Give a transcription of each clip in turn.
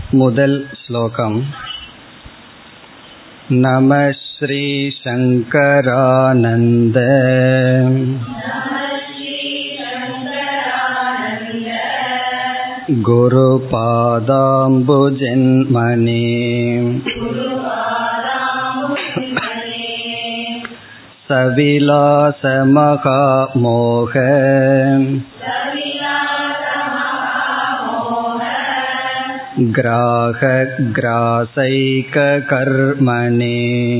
முதல் ஸ்லோகம் நம श्रीशङ्करानन्द गुरुपादाम्बुजन्मने सविलासमहामोह ग्राहग्रासैककर्मणे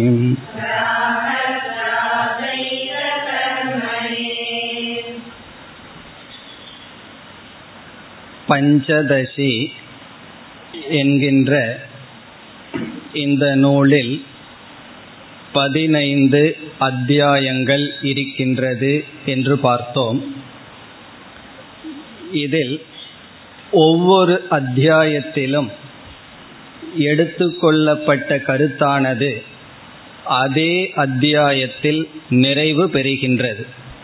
பஞ்சதசி என்கின்ற இந்த நூலில் பதினைந்து அத்தியாயங்கள் இருக்கின்றது என்று பார்த்தோம் இதில் ஒவ்வொரு அத்தியாயத்திலும் எடுத்துக்கொள்ளப்பட்ட கருத்தானது அதே அத்தியாயத்தில் நிறைவு பெறுகின்றது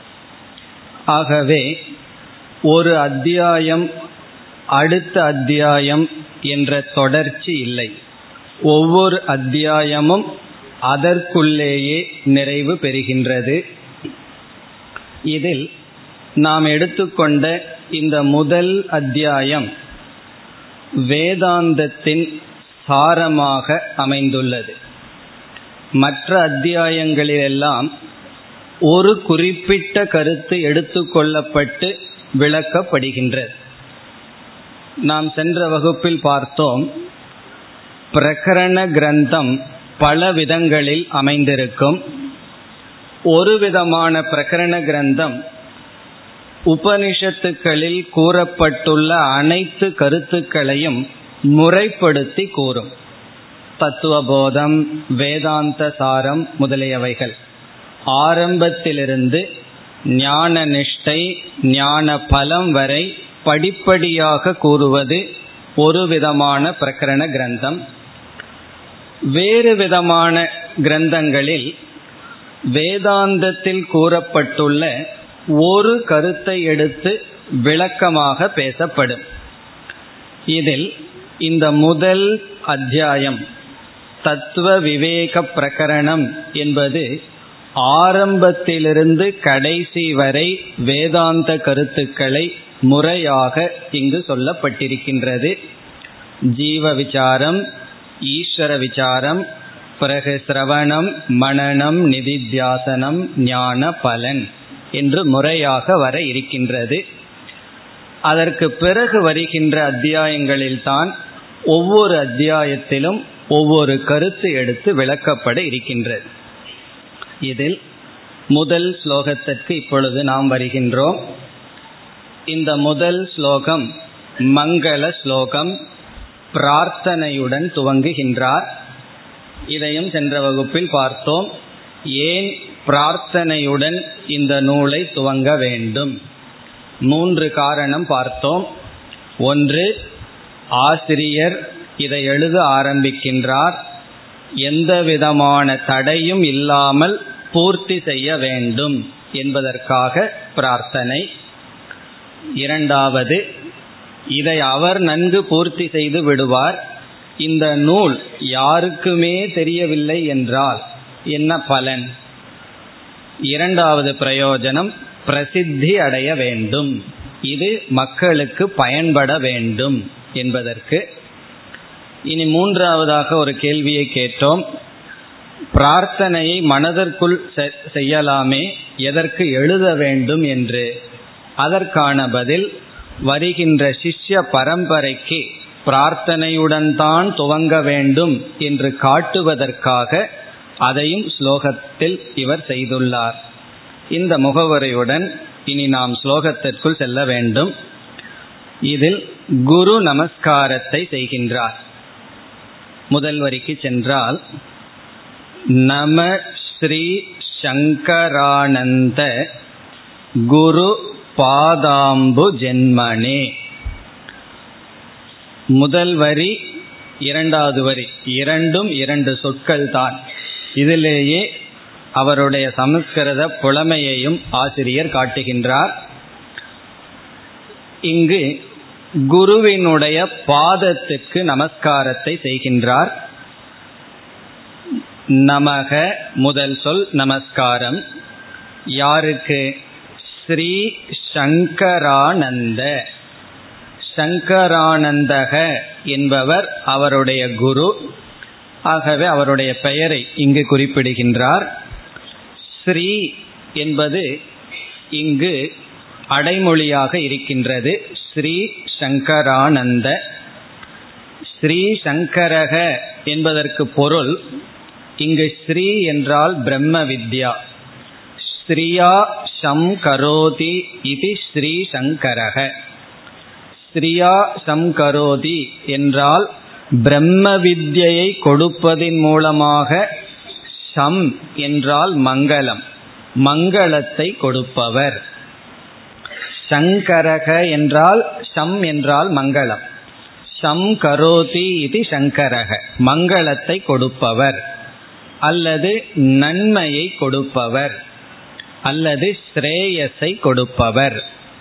ஆகவே ஒரு அத்தியாயம் அடுத்த அத்தியாயம் என்ற தொடர்ச்சி இல்லை ஒவ்வொரு அத்தியாயமும் அதற்குள்ளேயே நிறைவு பெறுகின்றது இதில் நாம் எடுத்துக்கொண்ட இந்த முதல் அத்தியாயம் வேதாந்தத்தின் சாரமாக அமைந்துள்ளது மற்ற அத்தியாயங்களிலெல்லாம் ஒரு குறிப்பிட்ட கருத்து எடுத்துக்கொள்ளப்பட்டு விளக்கப்படுகின்றது நாம் சென்ற வகுப்பில் பார்த்தோம் பிரகரண கிரந்தம் பல விதங்களில் அமைந்திருக்கும் ஒரு விதமான பிரகரண கிரந்தம் உபனிஷத்துக்களில் கூறப்பட்டுள்ள அனைத்து கருத்துக்களையும் முறைப்படுத்தி கூறும் தத்துவபோதம் வேதாந்த சாரம் முதலியவைகள் ஆரம்பத்திலிருந்து ஞான நிஷ்டை ஞான பலம் வரை படிப்படியாக கூறுவது ஒரு விதமான பிரகரண கிரந்தம் வேறு விதமான கிரந்தங்களில் வேதாந்தத்தில் கூறப்பட்டுள்ள ஒரு கருத்தை எடுத்து விளக்கமாக பேசப்படும் இதில் இந்த முதல் அத்தியாயம் தத்துவ விவேக பிரகரணம் என்பது ஆரம்பத்திலிருந்து கடைசி வரை வேதாந்த கருத்துக்களை முறையாக இங்கு சொல்லப்பட்டிருக்கின்றது ஜீவ விசாரம் ஈஸ்வர விசாரம் பிறகு சிரவணம் மனநம் நிதித்தியாசனம் ஞான பலன் என்று முறையாக வர இருக்கின்றது அதற்கு பிறகு வருகின்ற அத்தியாயங்களில்தான் ஒவ்வொரு அத்தியாயத்திலும் ஒவ்வொரு கருத்து எடுத்து விளக்கப்பட இருக்கின்றது இதில் முதல் ஸ்லோகத்திற்கு இப்பொழுது நாம் வருகின்றோம் இந்த முதல் ஸ்லோகம் மங்கள ஸ்லோகம் பிரார்த்தனையுடன் துவங்குகின்றார் இதையும் சென்ற வகுப்பில் பார்த்தோம் ஏன் பிரார்த்தனையுடன் இந்த நூலை துவங்க வேண்டும் மூன்று காரணம் பார்த்தோம் ஒன்று ஆசிரியர் இதை எழுத ஆரம்பிக்கின்றார் எந்த விதமான தடையும் இல்லாமல் பூர்த்தி செய்ய வேண்டும் என்பதற்காக பிரார்த்தனை இரண்டாவது இதை அவர் நன்கு பூர்த்தி செய்து விடுவார் இந்த நூல் யாருக்குமே தெரியவில்லை என்றால் என்ன பலன் இரண்டாவது பிரயோஜனம் பிரசித்தி அடைய வேண்டும் இது மக்களுக்கு பயன்பட வேண்டும் என்பதற்கு இனி மூன்றாவதாக ஒரு கேள்வியை கேட்டோம் பிரார்த்தனையை மனதிற்குள் செய்யலாமே எதற்கு எழுத வேண்டும் என்று அதற்கான பதில் வருகின்ற சிஷ்ய பரம்பரைக்கு பிரார்த்தனையுடன் தான் துவங்க வேண்டும் என்று காட்டுவதற்காக அதையும் ஸ்லோகத்தில் இவர் செய்துள்ளார் இந்த முகவரையுடன் இனி நாம் ஸ்லோகத்திற்குள் செல்ல வேண்டும் இதில் குரு நமஸ்காரத்தை செய்கின்றார் முதல் வரிக்கு சென்றால் நம ஸ்ரீ சங்கரானந்த குரு பாதாம்பு ஜென்மனே முதல் வரி இரண்டாவது வரி இரண்டும் இரண்டு சொற்கள் தான் இதிலேயே அவருடைய சமஸ்கிருத புலமையையும் ஆசிரியர் காட்டுகின்றார் இங்கு குருவினுடைய பாதத்துக்கு நமஸ்காரத்தை செய்கின்றார் நமக முதல் சொல் நமஸ்காரம் யாருக்கு ஸ்ரீ சங்கரானந்த சங்கரானந்தக என்பவர் அவருடைய குரு ஆகவே அவருடைய பெயரை இங்கு குறிப்பிடுகின்றார் ஸ்ரீ என்பது இங்கு அடைமொழியாக இருக்கின்றது ஸ்ரீ சங்கரானந்த ஸ்ரீ சங்கரக என்பதற்கு பொருள் இங்கு ஸ்ரீ என்றால் பிரம்ம வித்யா ஸ்ரீயா சம் கரோதி இது ஸ்ரீ சங்கரக ஸ்ரீயா சம் கரோதி என்றால் பிரம்ம வித்யை கொடுப்பதின் மூலமாக சம் என்றால் மங்களம் மங்களத்தை கொடுப்பவர் சங்கரக என்றால் சம் என்றால் மங்களம் சம் கரோதி இது சங்கரக மங்களத்தை கொடுப்பவர் அல்லது நன்மையை கொடுப்பவர் அல்லது ஸ்ரேயஸை கொடுப்பவர்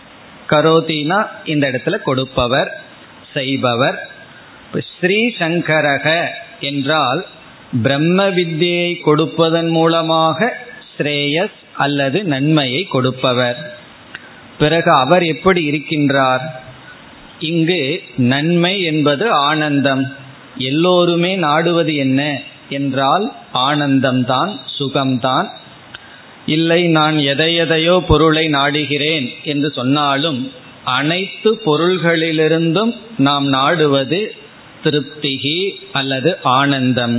கரோதினா இந்த இடத்துல கொடுப்பவர் செய்பவர் ஸ்ரீ சங்கரக என்றால் பிரம்ம வித்தியை கொடுப்பதன் மூலமாக ஸ்ரேயஸ் அல்லது நன்மையை கொடுப்பவர் பிறகு அவர் எப்படி இருக்கின்றார் இங்கு நன்மை என்பது ஆனந்தம் எல்லோருமே நாடுவது என்ன என்றால் ஆனந்தம்தான் சுகம்தான் இல்லை நான் எதையெதையோ பொருளை நாடுகிறேன் என்று சொன்னாலும் அனைத்து பொருள்களிலிருந்தும் நாம் நாடுவது திருப்திகி அல்லது ஆனந்தம்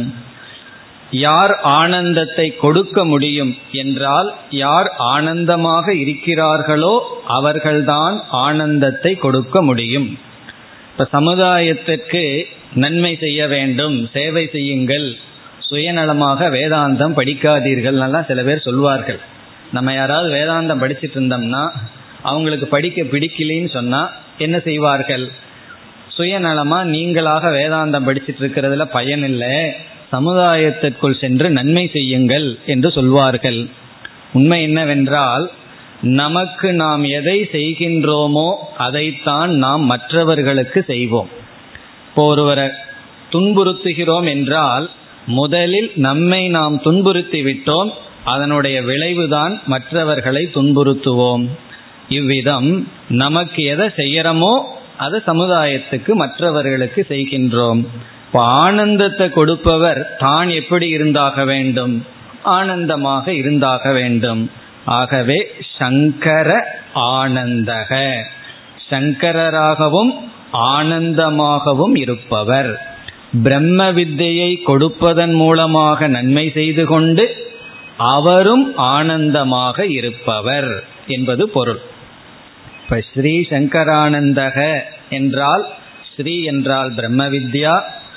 யார் ஆனந்தத்தை கொடுக்க முடியும் என்றால் யார் ஆனந்தமாக இருக்கிறார்களோ அவர்கள்தான் ஆனந்தத்தை கொடுக்க முடியும் இப்ப சமுதாயத்திற்கு நன்மை செய்ய வேண்டும் சேவை செய்யுங்கள் சுயநலமாக வேதாந்தம் படிக்காதீர்கள் சில பேர் சொல்வார்கள் நம்ம யாராவது வேதாந்தம் படிச்சுட்டு இருந்தோம்னா அவங்களுக்கு படிக்க பிடிக்கலின்னு சொன்னா என்ன செய்வார்கள் சுயநலமா நீங்களாக வேதாந்தம் படிச்சுட்டு இருக்கிறதுல பயன் இல்லை சமுதாயத்திற்குள் சென்று நன்மை செய்யுங்கள் என்று சொல்வார்கள் உண்மை என்னவென்றால் நமக்கு நாம் எதை செய்கின்றோமோ அதைத்தான் நாம் மற்றவர்களுக்கு செய்வோம் இப்போ ஒருவரை துன்புறுத்துகிறோம் என்றால் முதலில் நம்மை நாம் துன்புறுத்தி விட்டோம் அதனுடைய விளைவுதான் மற்றவர்களை துன்புறுத்துவோம் இவ்விதம் நமக்கு எதை செய்யறோமோ அதை சமுதாயத்துக்கு மற்றவர்களுக்கு செய்கின்றோம் இப்போ ஆனந்தத்தை கொடுப்பவர் தான் எப்படி இருந்தாக வேண்டும் ஆனந்தமாக இருந்தாக வேண்டும் ஆகவே சங்கர ஆனந்தக சங்கரராகவும் ஆனந்தமாகவும் இருப்பவர் பிரம்ம வித்தையை கொடுப்பதன் மூலமாக நன்மை செய்து கொண்டு அவரும் ஆனந்தமாக இருப்பவர் என்பது பொருள் இப்ப ஸ்ரீ சங்கரானந்தக என்றால் ஸ்ரீ என்றால் பிரம்ம வித்யா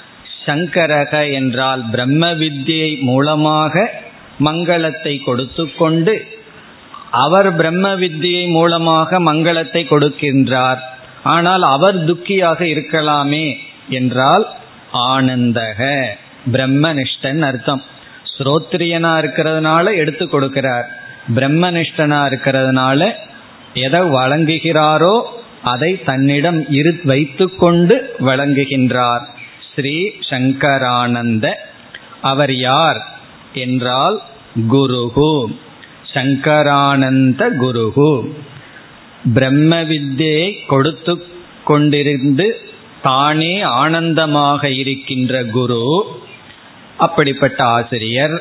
சங்கரக என்றால் பிரம்ம வித்யை மூலமாக மங்களத்தை கொடுத்து கொண்டு அவர் பிரம்ம வித்தியை மூலமாக மங்களத்தை கொடுக்கின்றார் ஆனால் அவர் துக்கியாக இருக்கலாமே என்றால் ஆனந்தக பிரம்மனிஷ்டன் அர்த்தம் ஸ்ரோத்ரியனா இருக்கிறதுனால எடுத்து கொடுக்கிறார் பிரம்மனிஷ்டனா இருக்கிறதுனால எதை வழங்குகிறாரோ அதை தன்னிடம் இரு வைத்து கொண்டு வழங்குகின்றார் ஸ்ரீ சங்கரானந்த அவர் யார் என்றால் குருகு சங்கரானந்த குருகு பிரம்ம வித்தியை கொடுத்து கொண்டிருந்து தானே ஆனந்தமாக இருக்கின்ற குரு அப்படிப்பட்ட ஆசிரியர்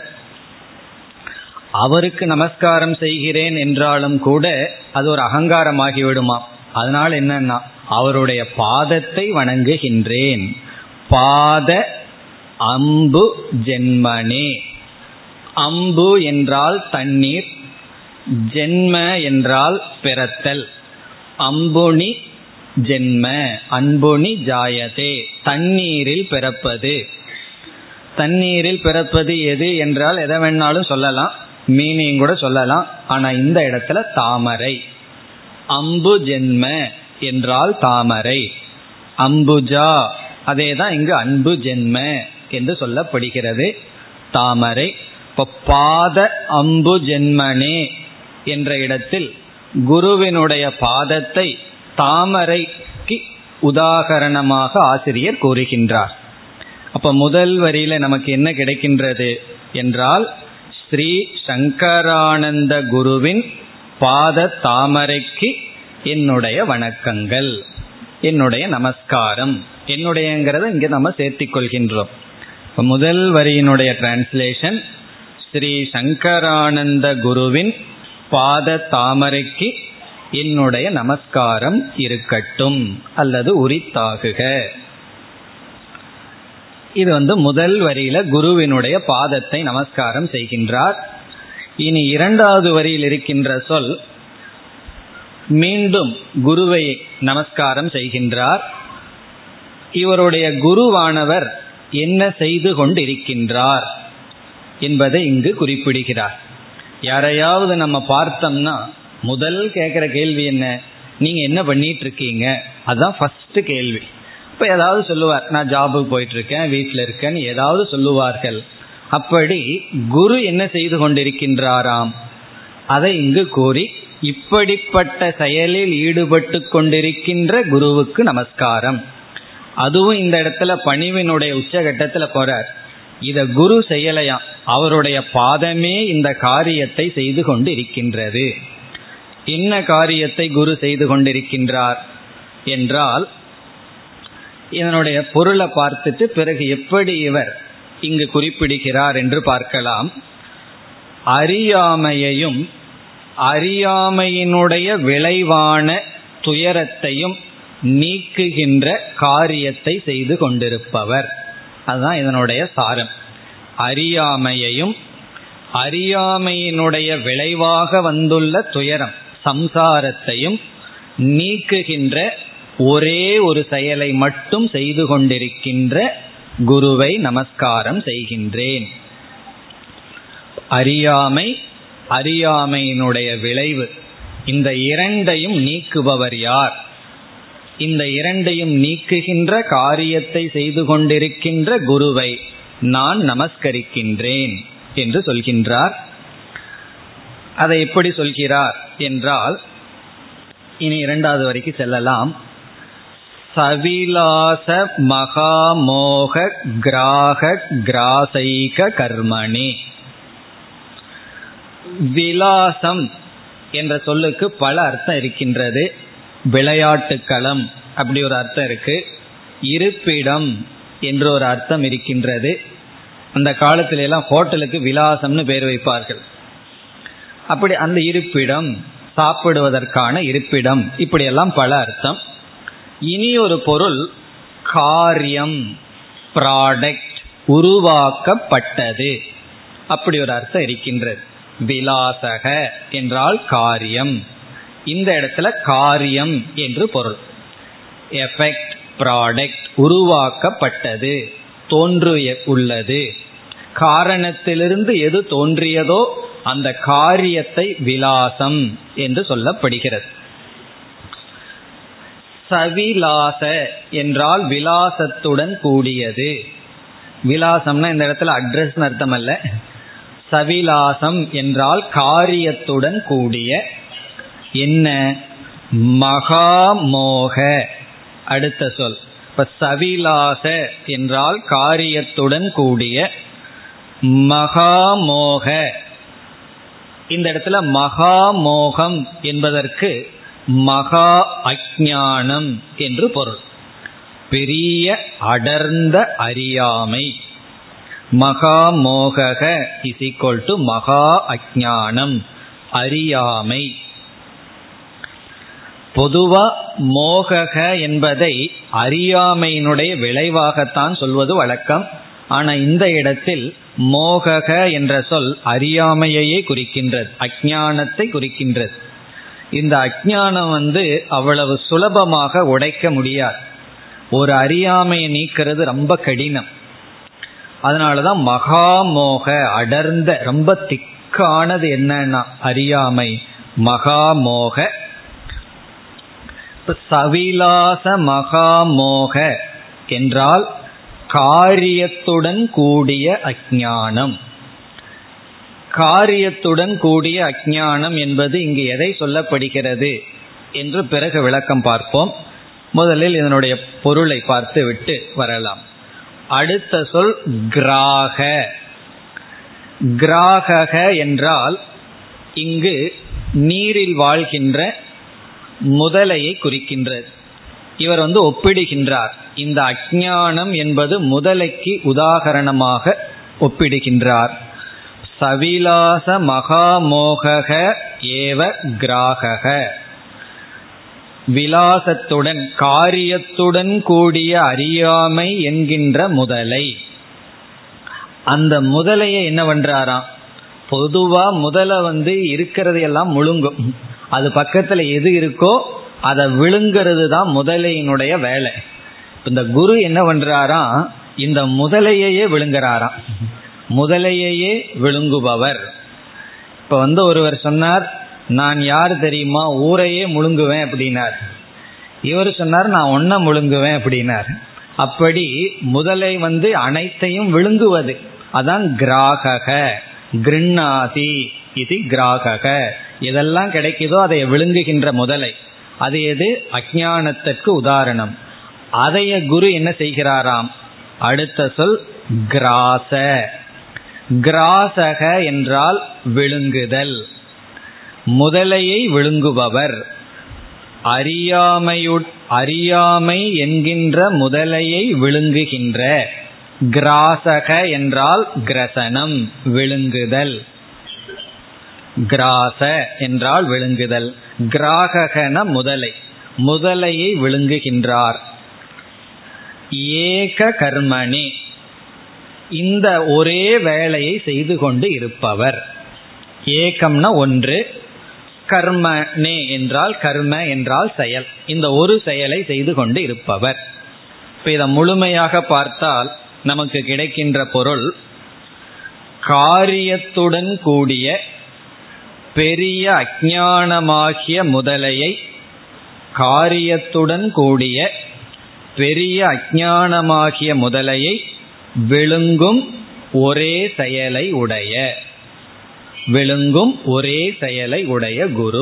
அவருக்கு நமஸ்காரம் செய்கிறேன் என்றாலும் கூட அது ஒரு அகங்காரமாகி விடுமா அதனால் என்னன்னா அவருடைய பாதத்தை வணங்குகின்றேன் பாத அம்பு ஜென்மனே அம்பு என்றால் தண்ணீர் ஜென்ம என்றால் பிறத்தல் அம்புனி ஜென்ம அன்புனி ஜாயதே தண்ணீரில் பிறப்பது தண்ணீரில் பிறப்பது எது என்றால் எதை வேணாலும் சொல்லலாம் மீனிங் கூட சொல்லலாம் ஆனா இந்த இடத்துல தாமரை அம்பு ஜென்ம என்றால் தாமரை அம்புஜா அதே தான் இங்கு அன்பு ஜென்ம என்று சொல்லப்படுகிறது தாமரை இப்போ பாத அம்பு ஜென்மனே என்ற இடத்தில் குருவினுடைய பாதத்தை தாமரைக்கு உதாகரணமாக ஆசிரியர் கூறுகின்றார் அப்ப முதல் வரியில நமக்கு என்ன கிடைக்கின்றது என்றால் ஸ்ரீ சங்கரானந்த குருவின் பாத தாமரைக்கு என்னுடைய வணக்கங்கள் என்னுடைய நமஸ்காரம் என்னுடையங்கிறத இங்க நம்ம சேர்த்திக் கொள்கின்றோம் முதல் வரியினுடைய டிரான்ஸ்லேஷன் ஸ்ரீ சங்கரானந்த குருவின் பாத தாமரைக்கு என்னுடைய நமஸ்காரம் இருக்கட்டும் அல்லது உரித்தாகுக இது வந்து முதல் வரியில குருவினுடைய பாதத்தை நமஸ்காரம் செய்கின்றார் இனி இரண்டாவது வரியில் இருக்கின்ற சொல் மீண்டும் குருவை நமஸ்காரம் செய்கின்றார் இவருடைய குருவானவர் என்ன செய்து கொண்டிருக்கின்றார் என்பதை இங்கு குறிப்பிடுகிறார் யாரையாவது நம்ம பார்த்தோம்னா முதல் கேட்குற கேள்வி என்ன நீங்க என்ன பண்ணிட்டு இருக்கீங்க அதுதான் ஃபர்ஸ்ட் கேள்வி இப்போ ஏதாவது சொல்லுவார் நான் ஜாபுக்கு போயிட்டு இருக்கேன் வீட்டில் இருக்கேன்னு ஏதாவது சொல்லுவார்கள் அப்படி குரு என்ன செய்து கொண்டிருக்கின்றாராம் அதை இங்கு கூறி இப்படிப்பட்ட செயலில் ஈடுபட்டு கொண்டிருக்கின்ற குருவுக்கு நமஸ்காரம் அதுவும் இந்த இடத்துல பணிவினுடைய உச்சகட்டத்தில் போறார் இத குரு செய்யலையாம் அவருடைய பாதமே இந்த காரியத்தை செய்து கொண்டு இருக்கின்றது என்ன காரியத்தை குரு செய்து கொண்டிருக்கின்றார் என்றால் இதனுடைய பொருளை பார்த்துட்டு பிறகு எப்படி இவர் இங்கு குறிப்பிடுகிறார் என்று பார்க்கலாம் அறியாமையையும் அறியாமையினுடைய விளைவான துயரத்தையும் நீக்குகின்ற காரியத்தை செய்து கொண்டிருப்பவர் அதுதான் இதனுடைய சாரம் அறியாமையையும் அறியாமையினுடைய விளைவாக வந்துள்ள துயரம் சம்சாரத்தையும் நீக்குகின்ற ஒரே ஒரு செயலை மட்டும் செய்து கொண்டிருக்கின்ற குருவை நமஸ்காரம் செய்கின்றேன் அறியாமை அறியாமையினுடைய விளைவு இந்த இரண்டையும் நீக்குபவர் யார் இந்த இரண்டையும் நீக்குகின்ற காரியத்தை செய்து கொண்டிருக்கின்ற குருவை நான் நமஸ்கரிக்கின்றேன் என்று சொல்கின்றார் அதை எப்படி சொல்கிறார் என்றால் இனி இரண்டாவது வரைக்கும் செல்லலாம் சவிலாச மகாமோக கிராக கிராசைக கர்மணி விலாசம் என்ற சொல்லுக்கு பல அர்த்தம் இருக்கின்றது விளையாட்டு களம் அப்படி ஒரு அர்த்தம் இருக்கு இருப்பிடம் என்று ஒரு அர்த்தம் இருக்கின்றது அந்த காலத்தில எல்லாம் ஹோட்டலுக்கு விலாசம்னு பேர் வைப்பார்கள் அப்படி அந்த இருப்பிடம் சாப்பிடுவதற்கான இருப்பிடம் இப்படியெல்லாம் பல அர்த்தம் இனி ஒரு பொருள் காரியம் ப்ராடக்ட் உருவாக்கப்பட்டது அப்படி ஒரு அர்த்தம் இருக்கின்றது விலாசக என்றால் காரியம் இந்த இடத்துல காரியம் என்று பொருள் எஃபெக்ட் ப்ராடக்ட் உருவாக்கப்பட்டது தோன்றிய உள்ளது காரணத்திலிருந்து எது தோன்றியதோ அந்த காரியத்தை விலாசம் என்று சொல்லப்படுகிறது சவிலாச என்றால் விலாசத்துடன் கூடியது விலாசம்னா இந்த இடத்துல அட்ரஸ் அர்த்தம் அல்ல சவிலாசம் என்றால் காரியத்துடன் கூடிய என்ன மகாமோக அடுத்த சொல் இப்ப சவிலாச என்றால் காரியத்துடன் கூடிய மகாமோக இந்த இடத்துல மகாமோகம் என்பதற்கு மகா அஜானம் என்று பொருள் பெரிய அடர்ந்த அறியாமை மகாமோக இஸ் ஈக்வல் டு மகா அஜானம் அறியாமை பொதுவா மோகக என்பதை அறியாமையினுடைய விளைவாகத்தான் சொல்வது வழக்கம் ஆனா இந்த இடத்தில் மோகக என்ற சொல் அறியாமையையே குறிக்கின்றது அஜானத்தை குறிக்கின்றது இந்த அஜானம் வந்து அவ்வளவு சுலபமாக உடைக்க முடியாது ஒரு அறியாமையை நீக்கிறது ரொம்ப கடினம் அதனாலதான் மகாமோக அடர்ந்த ரொம்ப திக்கானது என்னன்னா அறியாமை மகாமோக சவிலாச மகாமோக என்றால் காரியத்துடன் கூடிய அஜானம் காரியத்துடன் கூடிய அஜானம் என்பது இங்கு எதை சொல்லப்படுகிறது என்று பிறகு விளக்கம் பார்ப்போம் முதலில் இதனுடைய பொருளை பார்த்து விட்டு வரலாம் அடுத்த சொல் கிராக கிராகக என்றால் இங்கு நீரில் வாழ்கின்ற முதலையை குறிக்கின்றது இவர் வந்து ஒப்பிடுகின்றார் இந்த அஜானம் என்பது முதலைக்கு உதாகரணமாக ஒப்பிடுகின்றார் சவிலாச மகாமோக ஏவ கிராகக விலாசத்துடன் காரியத்துடன் கூடிய அறியாமை என்கின்ற முதலை அந்த முதலையை என்ன பண்றாராம் பொதுவா முதல வந்து இருக்கிறதையெல்லாம் முழுங்கும் அது பக்கத்துல எது இருக்கோ அதை விழுங்கிறது தான் முதலையினுடைய வேலை இந்த குரு என்ன பண்றாராம் இந்த முதலையே விழுங்குறாராம் முதலையே விழுங்குபவர் இப்ப வந்து ஒருவர் சொன்னார் நான் யார் தெரியுமா ஊரையே முழுங்குவேன் அப்படின்னார் இவர் சொன்னார் நான் ஒன்ன முழுங்குவேன் அப்படின்னார் அப்படி முதலை வந்து அனைத்தையும் விழுங்குவது அதான் கிராகக கிருண்ணாதி இது கிராகக எதெல்லாம் கிடைக்குதோ அதை விழுங்குகின்ற முதலை அது எது அஜானத்திற்கு உதாரணம் அதைய குரு என்ன செய்கிறாராம் அடுத்த சொல் கிராச கிராசக என்றால் விழுங்குதல் முதலையை விழுங்குபவர் அறியாமையு அறியாமை என்கின்ற முதலையை விழுங்குகின்ற கிராசக என்றால் கிரசனம் விழுங்குதல் கிராச என்றால் விழுங்குதல் கிராகன முதலை முதலையை விழுங்குகின்றார் ஏக கர்மணி இந்த ஒரே வேலையை செய்து கொண்டு இருப்பவர் ஏகம்னா ஒன்று கர்மனே என்றால் கர்ம என்றால் செயல் இந்த ஒரு செயலை செய்து கொண்டு இருப்பவர் இப்ப இதை முழுமையாக பார்த்தால் நமக்கு கிடைக்கின்ற பொருள் காரியத்துடன் கூடிய பெரிய அஜானமாகிய முதலையை காரியத்துடன் கூடிய பெரிய அஜானமாகிய முதலையை விழுங்கும் ஒரே செயலை உடைய விழுங்கும் ஒரே செயலை உடைய குரு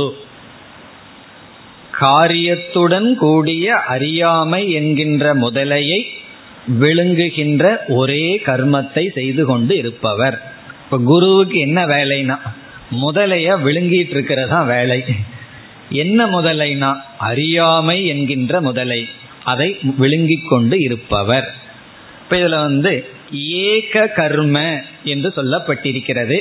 காரியத்துடன் கூடிய அறியாமை என்கின்ற முதலையை விழுங்குகின்ற ஒரே கர்மத்தை செய்து கொண்டு இருப்பவர் இப்ப குருவுக்கு என்ன வேலைனா முதலைய விழுங்கிட்டு இருக்கிறதா வேலை என்ன முதலைனா அறியாமை என்கின்ற முதலை அதை விழுங்கிக் கொண்டு இருப்பவர் இப்ப இதுல வந்து ஏக கர்ம என்று சொல்லப்பட்டிருக்கிறது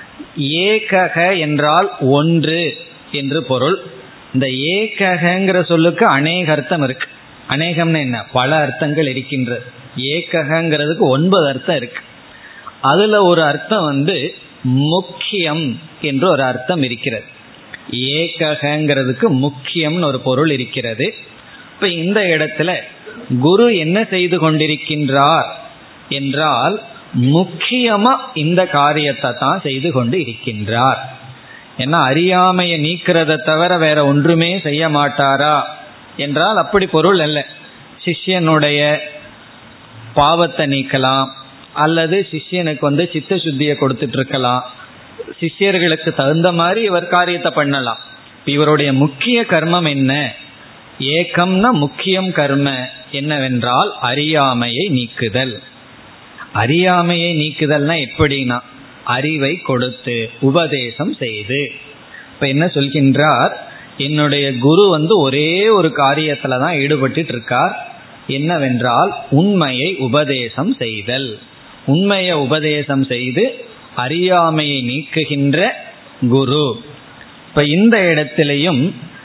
ஏகக என்றால் ஒன்று என்று பொருள் இந்த ஏகங்கிற சொல்லுக்கு அநேக அர்த்தம் இருக்கு அநேகம்னு என்ன பல அர்த்தங்கள் இருக்கின்றது ஏகங்கிறதுக்கு ஒன்பது அர்த்தம் இருக்கு அதுல ஒரு அர்த்தம் வந்து முக்கியம் என்று ஒரு அர்த்தம் இருக்கிறது ஏகங்கிறதுக்கு முக்கியம்னு ஒரு பொருள் இருக்கிறது இப்ப இந்த இடத்துல குரு என்ன செய்து கொண்டிருக்கின்றார் என்றால் முக்கியமா இந்த காரியத்தை தான் செய்து கொண்டு இருக்கின்றார் ஏன்னா அறியாமையை நீக்கிறத தவிர வேற ஒன்றுமே செய்ய மாட்டாரா என்றால் அப்படி பொருள் அல்ல சிஷ்யனுடைய பாவத்தை நீக்கலாம் அல்லது சிஷ்யனுக்கு வந்து சித்த சுத்தியை கொடுத்துட்டு இருக்கலாம் சிஷ்யர்களுக்கு தகுந்த மாதிரி இவர் காரியத்தை பண்ணலாம் இவருடைய முக்கிய கர்மம் என்ன ஏக்கம்னா முக்கியம் கர்ம என்னவென்றால் அறியாமையை நீக்குதல் அறியாமையை நீக்குதல்னா எப்படின்னா அறிவை கொடுத்து உபதேசம் செய்து இப்ப என்ன சொல்கின்றார் என்னுடைய குரு வந்து ஒரே ஒரு காரியத்துல தான் ஈடுபட்டு இருக்கார் என்னவென்றால் உண்மையை உபதேசம் செய்தல் உண்மையை உபதேசம் செய்து அறியாமையை நீக்குகின்ற குரு இப்ப இந்த இடத்திலையும்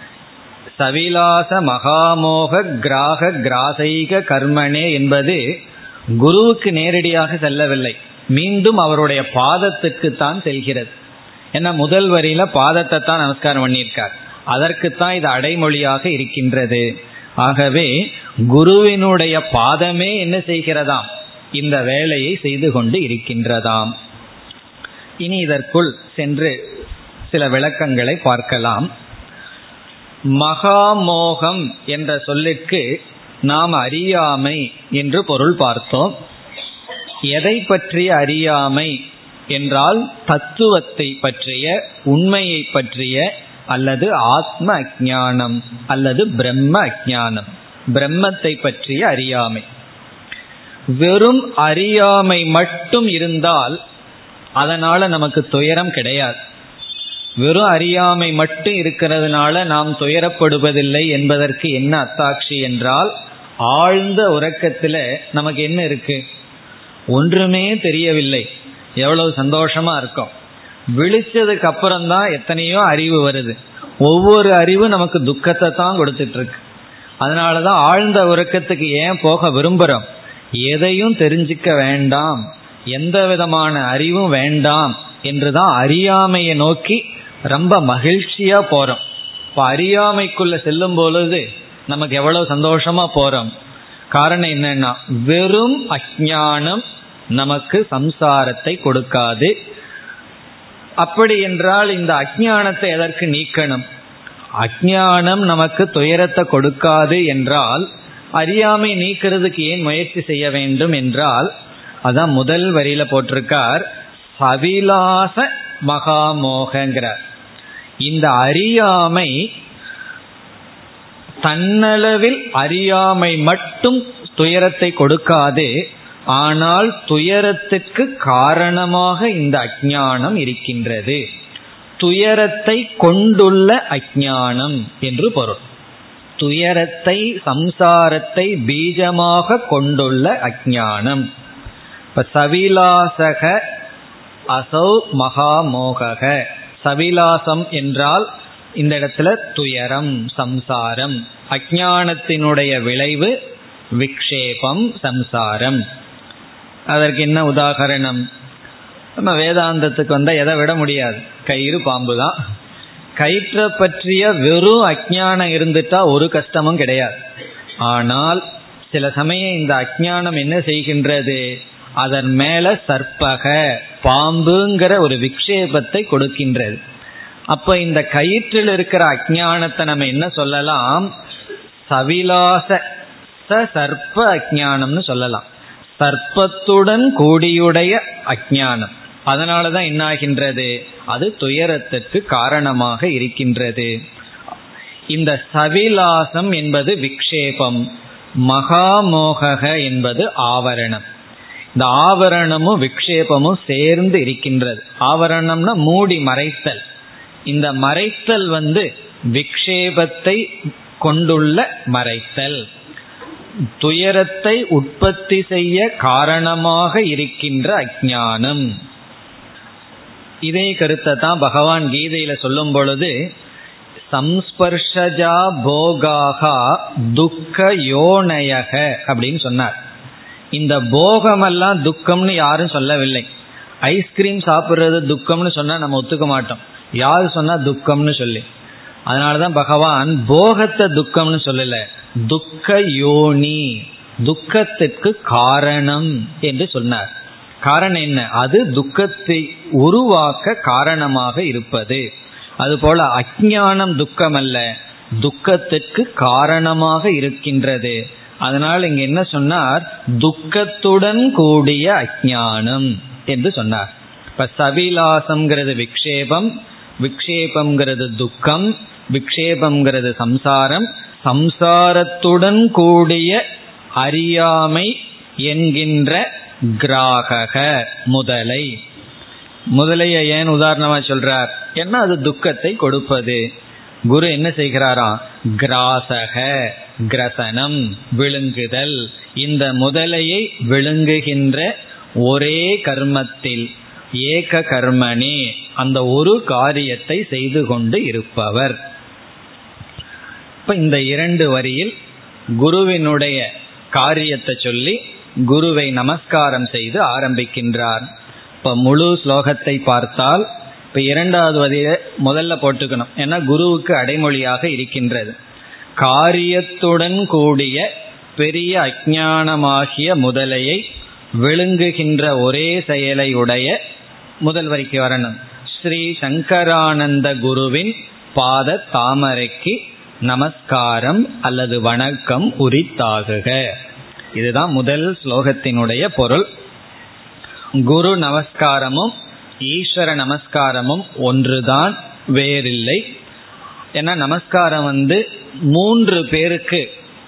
சவிலாச மகாமோக கிராக கிராசைக கர்மனே என்பது குருவுக்கு நேரடியாக செல்லவில்லை மீண்டும் அவருடைய பாதத்துக்கு தான் செல்கிறது ஏன்னா முதல் வரியில பாதத்தை தான் நமஸ்காரம் பண்ணியிருக்கார் அதற்குத்தான் இது அடைமொழியாக இருக்கின்றது ஆகவே குருவினுடைய பாதமே என்ன செய்கிறதாம் இந்த வேலையை செய்து கொண்டு இருக்கின்றதாம் இனி இதற்குள் சென்று சில விளக்கங்களை பார்க்கலாம் மகாமோகம் என்ற சொல்லுக்கு நாம் அறியாமை என்று பொருள் பார்த்தோம் எதை பற்றிய அறியாமை என்றால் தத்துவத்தை பற்றிய உண்மையை பற்றிய அல்லது ஆத்ம அஜானம் அல்லது பிரம்ம அஜானம் பிரம்மத்தை பற்றிய அறியாமை வெறும் அறியாமை மட்டும் இருந்தால் அதனால நமக்கு துயரம் கிடையாது வெறும் அறியாமை மட்டும் இருக்கிறதுனால நாம் துயரப்படுவதில்லை என்பதற்கு என்ன அத்தாட்சி என்றால் ஆழ்ந்த உறக்கத்துல நமக்கு என்ன இருக்கு ஒன்றுமே தெரியவில்லை எவ்வளவு சந்தோஷமா இருக்கும் விழிச்சதுக்கு அப்புறம் தான் எத்தனையோ அறிவு வருது ஒவ்வொரு அறிவும் நமக்கு துக்கத்தை தான் கொடுத்துட்டு இருக்கு அதனாலதான் ஆழ்ந்த உறக்கத்துக்கு ஏன் போக விரும்புறோம் எதையும் தெரிஞ்சுக்க வேண்டாம் எந்த விதமான அறிவும் வேண்டாம் என்றுதான் அறியாமையை நோக்கி ரொம்ப மகிழ்ச்சியா போறோம் இப்ப அறியாமைக்குள்ள செல்லும் பொழுது நமக்கு எவ்வளவு சந்தோஷமா போறோம் காரணம் என்னன்னா வெறும் அஜானம் நமக்கு சம்சாரத்தை கொடுக்காது அப்படி என்றால் இந்த அஜானத்தை எதற்கு நீக்கணும் அஜானம் நமக்கு துயரத்தை கொடுக்காது என்றால் அறியாமை நீக்கிறதுக்கு ஏன் முயற்சி செய்ய வேண்டும் என்றால் அதான் முதல் வரியில போட்டிருக்கார் சவிலாச மகாமோகங்கிறார் இந்த அறியாமை தன்னளவில் அறியாமை மட்டும் துயரத்தை கொடுக்காது ஆனால் துயரத்துக்கு காரணமாக இந்த அஜானம் இருக்கின்றது துயரத்தை கொண்டுள்ள அஜானம் என்று பொருள் துயரத்தை சம்சாரத்தை பீஜமாக கொண்டுள்ள அஜானம் இப்ப சவிலாசக அசௌ மகாமோகக சவிலாசம் என்றால் இந்த இடத்துல துயரம் சம்சாரம் அஜானத்தினுடைய விளைவு விக்ஷேபம் சம்சாரம் அதற்கு என்ன உதாகரணம் நம்ம வேதாந்தத்துக்கு வந்தால் எதை விட முடியாது கயிறு பாம்பு தான் கயிற்றை பற்றிய வெறும் அஜானம் இருந்துட்டா ஒரு கஷ்டமும் கிடையாது ஆனால் சில சமயம் இந்த அஜானம் என்ன செய்கின்றது அதன் மேல சற்பக பாம்புங்கிற ஒரு விக்ஷேபத்தை கொடுக்கின்றது அப்ப இந்த கயிற்றில் இருக்கிற அஜானத்தை நம்ம என்ன சொல்லலாம் சவிலாச சர்ப்ப அஜானம்னு சொல்லலாம் சர்ப்பத்துடன் கூடியுடைய அஜானம் அதனாலதான் என்ன ஆகின்றது அது துயரத்துக்கு காரணமாக இருக்கின்றது இந்த சவிலாசம் என்பது விக்ஷேபம் மகாமோக என்பது ஆவரணம் இந்த ஆவரணமும் விக்ஷேபமும் சேர்ந்து இருக்கின்றது ஆவரணம்னா மூடி மறைத்தல் இந்த மறைத்தல் வந்து விக்ஷேபத்தை கொண்டுள்ள மறைத்தல் துயரத்தை உற்பத்தி செய்ய காரணமாக இருக்கின்ற அஜானம் இதே கருத்தை தான் பகவான் கீதையில சொல்லும் பொழுது சம்ஸ்பர்ஷஜா போகாகா துக்க யோனயக அப்படின்னு சொன்னார் இந்த போகமெல்லாம் துக்கம்னு யாரும் சொல்லவில்லை ஐஸ்கிரீம் சாப்பிட்றது துக்கம்னு சொன்னா நம்ம ஒத்துக்க மாட்டோம் யாரு சொன்னா துக்கம்னு சொல்லி அதனாலதான் பகவான் போகத்தை துக்கம்னு சொல்லல துக்க யோனி துக்கத்திற்கு காரணம் என்று சொன்னார் காரணம் என்ன அது துக்கத்தை உருவாக்க காரணமாக இருப்பது அதுபோல அஜானம் துக்கம் அல்ல துக்கத்திற்கு காரணமாக இருக்கின்றது அதனால் இங்க என்ன சொன்னார் துக்கத்துடன் கூடிய அஜானம் என்று சொன்னார் இப்ப சவிலாசம்ங்கிறது விக்ஷேபம் விக்ஷேபம்ங்கிறது துக்கம் விக்ஷேபம்ங்கிறது சம்சாரம் சம்சாரத்துடன் கூடிய அறியாமை என்கின்ற கிராகக முதலை முதலைய ஏன் உதாரணமா சொல்றார் என்ன அது துக்கத்தை கொடுப்பது குரு என்ன செய்கிறாரா கிராசக கிரசனம் விழுங்குதல் இந்த முதலையை விழுங்குகின்ற ஒரே கர்மத்தில் ஏக கர்மனே அந்த ஒரு காரியத்தை செய்து கொண்டு இருப்பவர் இப்ப இந்த இரண்டு வரியில் குருவினுடைய காரியத்தை சொல்லி குருவை நமஸ்காரம் செய்து ஆரம்பிக்கின்றார் இப்ப முழு ஸ்லோகத்தை பார்த்தால் இப்ப இரண்டாவது வரியில முதல்ல போட்டுக்கணும் ஏன்னா குருவுக்கு அடைமொழியாக இருக்கின்றது காரியத்துடன் கூடிய பெரிய அஜானமாகிய முதலையை விழுங்குகின்ற ஒரே செயலை உடைய முதல் வரிக்கு வரணும் ஸ்ரீ சங்கரானந்த குருவின் பாத தாமரைக்கு நமஸ்காரம் அல்லது வணக்கம் உரித்தாகுக இதுதான் முதல் ஸ்லோகத்தினுடைய பொருள் குரு நமஸ்காரமும் ஈஸ்வர நமஸ்காரமும் ஒன்றுதான் வேறில்லை ஏன்னா நமஸ்காரம் வந்து மூன்று பேருக்கு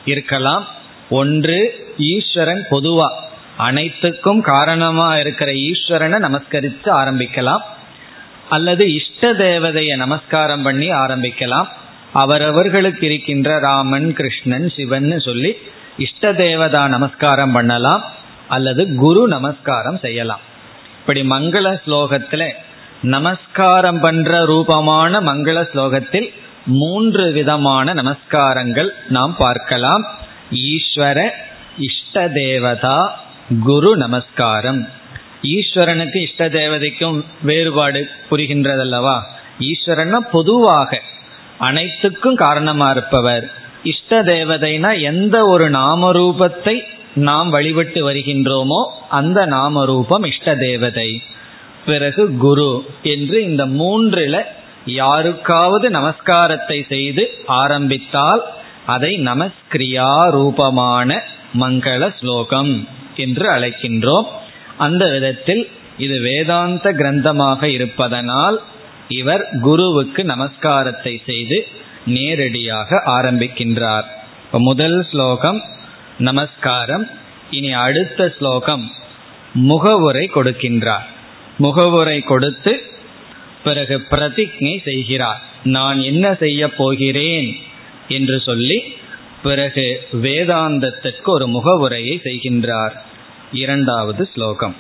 இருக்கலாம் ஒன்று ஈஸ்வரன் பொதுவா அனைத்துக்கும் காரணமா இருக்கிற ஈஸ்வரனை நமஸ்கரித்து ஆரம்பிக்கலாம் அல்லது இஷ்ட தேவதைய நமஸ்காரம் பண்ணி ஆரம்பிக்கலாம் அவரவர்களுக்கு இருக்கின்ற ராமன் கிருஷ்ணன் சிவன் சொல்லி இஷ்ட தேவதா நமஸ்காரம் பண்ணலாம் அல்லது குரு நமஸ்காரம் செய்யலாம் இப்படி மங்கள ஸ்லோகத்துல நமஸ்காரம் பண்ற ரூபமான மங்கள ஸ்லோகத்தில் மூன்று விதமான நமஸ்காரங்கள் நாம் பார்க்கலாம் ஈஸ்வர இஷ்ட தேவதா குரு நமஸ்காரம் ஈஸ்வரனுக்கு இஷ்ட தேவதைக்கும் வேறுபாடு புரிகின்றதல்லவா ஈஸ்வரன்னா பொதுவாக அனைத்துக்கும் காரணமா இருப்பவர் இஷ்ட தேவதைனா எந்த ஒரு நாமரூபத்தை நாம் வழிபட்டு வருகின்றோமோ அந்த நாமரூபம் இஷ்ட தேவதை பிறகு குரு என்று இந்த மூன்றில் யாருக்காவது நமஸ்காரத்தை செய்து ஆரம்பித்தால் அதை நமஸ்கிரியா ரூபமான மங்கள ஸ்லோகம் என்று அழைக்கின்றோம் அந்த விதத்தில் இது வேதாந்த கிரந்தமாக இருப்பதனால் இவர் குருவுக்கு நமஸ்காரத்தை செய்து நேரடியாக ஆரம்பிக்கின்றார் இப்போ முதல் ஸ்லோகம் நமஸ்காரம் இனி அடுத்த ஸ்லோகம் முகவுரை கொடுக்கின்றார் முகவுரை கொடுத்து பிறகு பிரதிஜை செய்கிறார் நான் என்ன செய்ய போகிறேன் என்று சொல்லி பிறகு வேதாந்தத்திற்கு ஒரு முகவுரையை செய்கின்றார் இரண்டாவது ஸ்லோகம்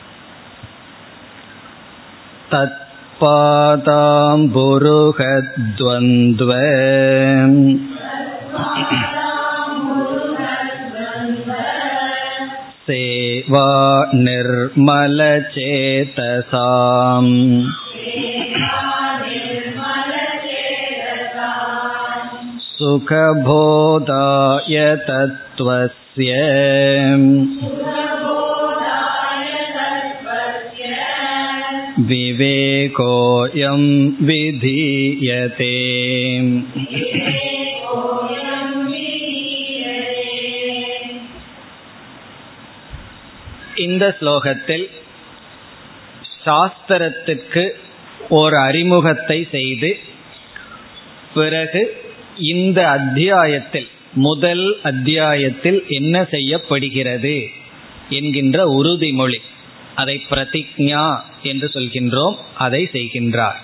தத்பாதாம்புருகத்வந்த்வ सेवा निर्मलचेतसाम् सुखबोधाय तत्त्वस्य विवेकोऽयं विधीयते இந்த ஸ்லோகத்தில் சாஸ்திரத்துக்கு ஒரு அறிமுகத்தை செய்து பிறகு இந்த அத்தியாயத்தில் முதல் அத்தியாயத்தில் என்ன செய்யப்படுகிறது என்கின்ற உறுதிமொழி அதை பிரதிஜா என்று சொல்கின்றோம் அதை செய்கின்றார்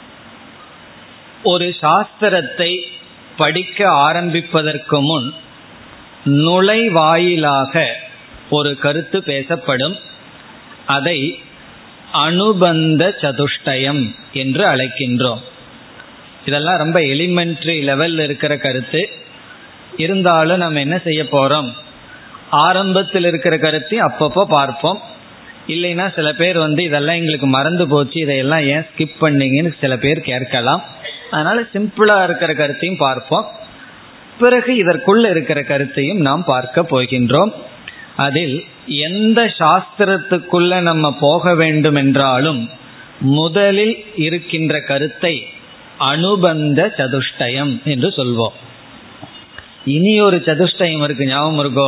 ஒரு சாஸ்திரத்தை படிக்க ஆரம்பிப்பதற்கு முன் நுழைவாயிலாக ஒரு கருத்து பேசப்படும் அதை அனுபந்த சதுஷ்டயம் என்று அழைக்கின்றோம் இதெல்லாம் ரொம்ப எலிமெண்ட்ரி லெவலில் இருக்கிற கருத்து இருந்தாலும் நம்ம என்ன செய்ய போறோம் ஆரம்பத்தில் இருக்கிற கருத்தையும் அப்பப்போ பார்ப்போம் இல்லைன்னா சில பேர் வந்து இதெல்லாம் எங்களுக்கு மறந்து போச்சு இதையெல்லாம் ஏன் ஸ்கிப் பண்ணீங்கன்னு சில பேர் கேட்கலாம் அதனால சிம்பிளா இருக்கிற கருத்தையும் பார்ப்போம் பிறகு இதற்குள்ள இருக்கிற கருத்தையும் நாம் பார்க்க போகின்றோம் அதில் எந்த சாஸ்திரத்துக்குள்ள நம்ம போக வேண்டும் என்றாலும் முதலில் இருக்கின்ற கருத்தை அனுபந்த சதுஷ்டயம் என்று சொல்வோம் இனி ஒரு சதுஷ்டயம் இருக்கு ஞாபகம் இருக்கோ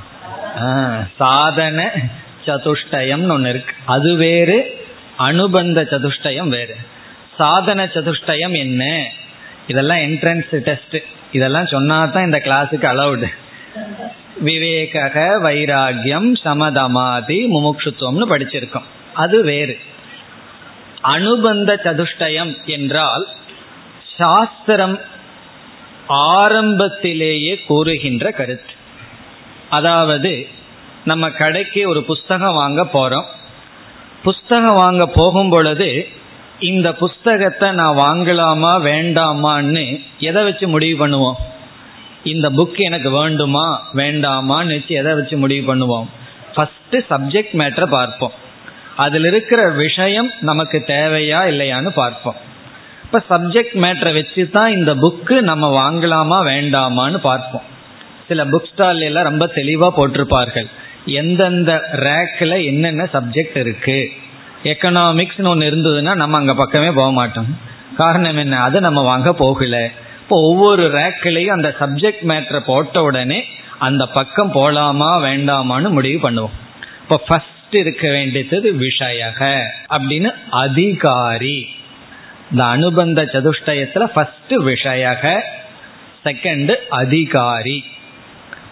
சாதன சதுஷ்டயம் ஒன்று இருக்கு அது வேறு அனுபந்த சதுஷ்டயம் வேறு சாதன சதுஷ்டயம் என்ன இதெல்லாம் என்ட்ரன்ஸ் டெஸ்ட் இதெல்லாம் சொன்னா தான் இந்த கிளாஸுக்கு அலவுடு விவேக வைராகியம் சமதமாதி முமுட்சுத்துவம்னு படிச்சிருக்கோம் அது வேறு அனுபந்த சதுஷ்டயம் என்றால் சாஸ்திரம் ஆரம்பத்திலேயே கூறுகின்ற கருத்து அதாவது நம்ம கடைக்கு ஒரு புஸ்தகம் வாங்க போறோம் புஸ்தகம் வாங்க போகும் பொழுது இந்த புஸ்தகத்தை நான் வாங்கலாமா வேண்டாமான்னு எதை வச்சு முடிவு பண்ணுவோம் இந்த புக் எனக்கு வேண்டுமா வேண்டாமான்னு வச்சு எதை வச்சு முடிவு பண்ணுவோம் ஃபர்ஸ்ட் சப்ஜெக்ட் மேட்டரை பார்ப்போம் அதில் இருக்கிற விஷயம் நமக்கு தேவையா இல்லையான்னு பார்ப்போம் இப்போ சப்ஜெக்ட் மேட்டரை வச்சு தான் இந்த புக்கு நம்ம வாங்கலாமா வேண்டாமான்னு பார்ப்போம் சில புக் ஸ்டால் எல்லாம் ரொம்ப தெளிவாக போட்டிருப்பார்கள் எந்தெந்த ரேக்கில் என்னென்ன சப்ஜெக்ட் இருக்கு எக்கனாமிக்ஸ்னு ஒன்று இருந்ததுன்னா நம்ம அங்கே பக்கமே போக மாட்டோம் காரணம் என்ன அது நம்ம வாங்க போகல இப்போ ஒவ்வொரு ரேக்கிலையும் அந்த சப்ஜெக்ட் மேட்ரை போட்ட உடனே அந்த பக்கம் போகலாமா வேண்டாமான்னு முடிவு பண்ணுவோம் இப்போ ஃபர்ஸ்ட் இருக்க வேண்டியது விஷயக அப்படின்னு அதிகாரி இந்த அனுபந்த சதுஷ்டயத்தில் ஃபர்ஸ்ட் விஷயக செகண்ட் அதிகாரி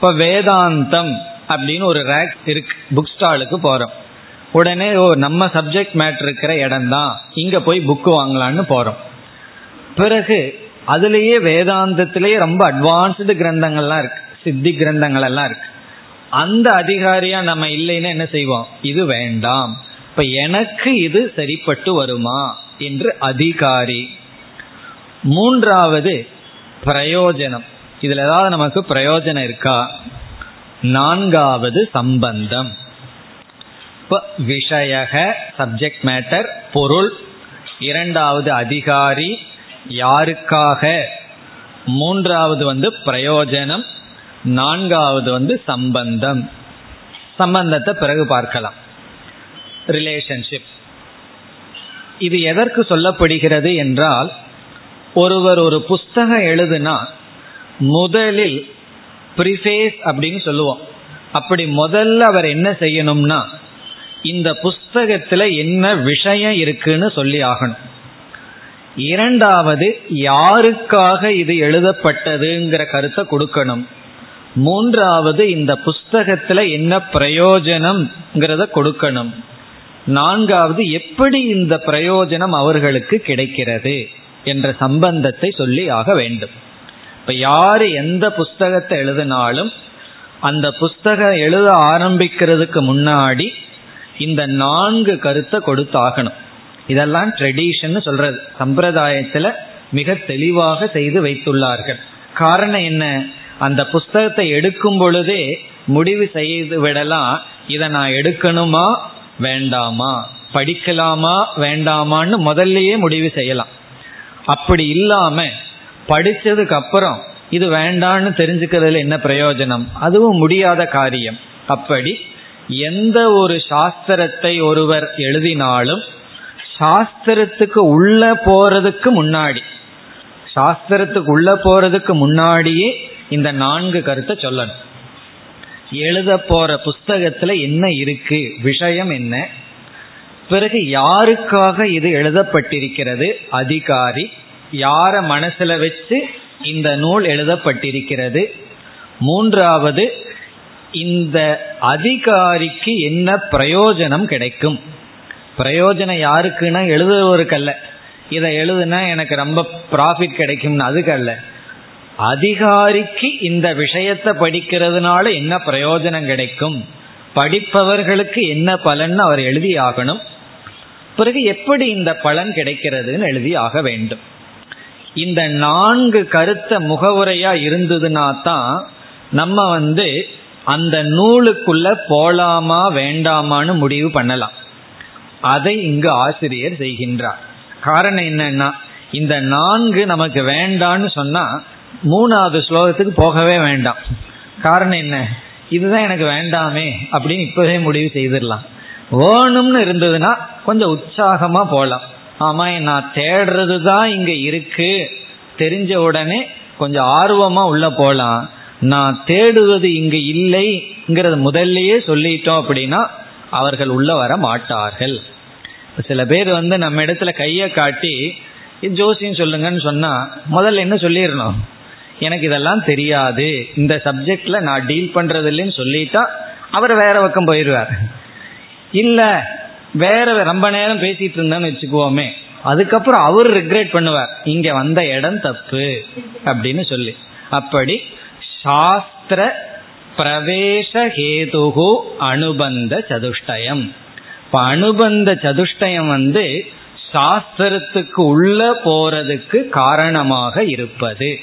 இப்போ வேதாந்தம் அப்படின்னு ஒரு ரேக் இருக்கு புக் ஸ்டாலுக்கு போகிறோம் உடனே ஓ நம்ம சப்ஜெக்ட் மேட்ரு இருக்கிற இடம் தான் இங்கே போய் புக்கு வாங்கலான்னு போகிறோம் பிறகு அதுலேயே வேதாந்தத்திலேயே ரொம்ப அட்வான்ஸ்டு கிரந்தங்கள்லாம் இருக்கு சித்தி கிரந்தங்கள் எல்லாம் இருக்கு அந்த அதிகாரியா நம்ம இல்லைன்னா என்ன செய்வோம் இது வேண்டாம் இப்ப எனக்கு இது சரிப்பட்டு வருமா என்று அதிகாரி மூன்றாவது பிரயோஜனம் இதுல ஏதாவது நமக்கு பிரயோஜனம் இருக்கா நான்காவது சம்பந்தம் விஷயக சப்ஜெக்ட் மேட்டர் பொருள் இரண்டாவது அதிகாரி யாருக்காக மூன்றாவது வந்து பிரயோஜனம் நான்காவது வந்து சம்பந்தம் சம்பந்தத்தை பிறகு பார்க்கலாம் ரிலேஷன்ஷிப் இது எதற்கு சொல்லப்படுகிறது என்றால் ஒருவர் ஒரு புஸ்தகம் எழுதுனா முதலில் ப்ரிஃபேஸ் அப்படின்னு சொல்லுவோம் அப்படி முதல்ல அவர் என்ன செய்யணும்னா இந்த புஸ்தகத்தில் என்ன விஷயம் இருக்குன்னு சொல்லி ஆகணும் இரண்டாவது யாருக்காக இது எழுதப்பட்டதுங்கிற கருத்தை கொடுக்கணும் மூன்றாவது இந்த புஸ்தகத்துல என்ன பிரயோஜனம்ங்கிறத கொடுக்கணும் நான்காவது எப்படி இந்த பிரயோஜனம் அவர்களுக்கு கிடைக்கிறது என்ற சம்பந்தத்தை சொல்லி ஆக வேண்டும் இப்ப யாரு எந்த புஸ்தகத்தை எழுதினாலும் அந்த புஸ்தகம் எழுத ஆரம்பிக்கிறதுக்கு முன்னாடி இந்த நான்கு கருத்தை கொடுத்தாகணும் இதெல்லாம் ட்ரெடிஷன் சொல்றது சம்பிரதாயத்துல மிக தெளிவாக செய்து வைத்துள்ளார்கள் காரணம் என்ன அந்த புஸ்தகத்தை எடுக்கும் பொழுதே முடிவு செய்து விடலாம் இதை நான் எடுக்கணுமா வேண்டாமா படிக்கலாமா வேண்டாமான்னு முதல்லயே முடிவு செய்யலாம் அப்படி இல்லாம படிச்சதுக்கு அப்புறம் இது வேண்டான்னு தெரிஞ்சுக்கிறதுல என்ன பிரயோஜனம் அதுவும் முடியாத காரியம் அப்படி எந்த ஒரு சாஸ்திரத்தை ஒருவர் எழுதினாலும் சாஸ்திரத்துக்கு உள்ள போறதுக்கு முன்னாடி சாஸ்திரத்துக்கு உள்ள போறதுக்கு முன்னாடியே இந்த நான்கு கருத்தை சொல்லணும் எழுத போற புஸ்தகத்துல என்ன இருக்கு விஷயம் என்ன பிறகு யாருக்காக இது எழுதப்பட்டிருக்கிறது அதிகாரி யார மனசுல வச்சு இந்த நூல் எழுதப்பட்டிருக்கிறது மூன்றாவது இந்த அதிகாரிக்கு என்ன பிரயோஜனம் கிடைக்கும் பிரயோஜனம் யாருக்குன்னா எழுதுவருக்கல்ல இதை எழுதுனா எனக்கு ரொம்ப ப்ராஃபிட் கிடைக்கும்னு அதுக்கல்ல அதிகாரிக்கு இந்த விஷயத்தை படிக்கிறதுனால என்ன பிரயோஜனம் கிடைக்கும் படிப்பவர்களுக்கு என்ன பலன் அவர் எழுதி ஆகணும் பிறகு எப்படி இந்த பலன் கிடைக்கிறதுன்னு எழுதி ஆக வேண்டும் இந்த நான்கு கருத்த முகவுரையா இருந்ததுன்னா தான் நம்ம வந்து அந்த நூலுக்குள்ள போலாமா வேண்டாமான்னு முடிவு பண்ணலாம் அதை இங்கு ஆசிரியர் செய்கின்றார் காரணம் என்னன்னா இந்த நான்கு நமக்கு வேண்டான்னு சொன்னா மூணாவது ஸ்லோகத்துக்கு போகவே வேண்டாம் காரணம் என்ன இதுதான் எனக்கு வேண்டாமே அப்படின்னு இப்பவே முடிவு செய்திடலாம் வேணும்னு இருந்ததுன்னா கொஞ்சம் உற்சாகமா போகலாம் ஆமா நான் தேடுறது தான் இங்க இருக்கு தெரிஞ்ச உடனே கொஞ்சம் ஆர்வமா உள்ள போலாம் நான் தேடுவது இங்கு இல்லைங்கிறத முதல்லயே சொல்லிட்டோம் அப்படின்னா அவர்கள் உள்ள வர மாட்டார்கள் சில பேர் வந்து நம்ம இடத்துல கையை காட்டி ஜோசியம் சொல்லுங்கன்னு சொன்னா முதல்ல என்ன சொல்லிடணும் எனக்கு இதெல்லாம் தெரியாது இந்த சப்ஜெக்ட்ல நான் டீல் பண்றது இல்லைன்னு சொல்லிட்டா அவர் வேற பக்கம் போயிடுவார் இல்ல வேற ரொம்ப நேரம் பேசிட்டு இருந்தான்னு வச்சுக்குவோமே அதுக்கப்புறம் அவர் ரிக்ரெட் பண்ணுவார் இங்க வந்த இடம் தப்பு அப்படின்னு சொல்லி அப்படி சாஸ்திர பிரவேச ஹேதுகு அனுபந்த சதுஷ்டயம் இப்ப அனுபந்த சதுஷ்டயம் வந்து சாஸ்திரத்துக்கு உள்ள போறதுக்கு காரணமாக இருப்பது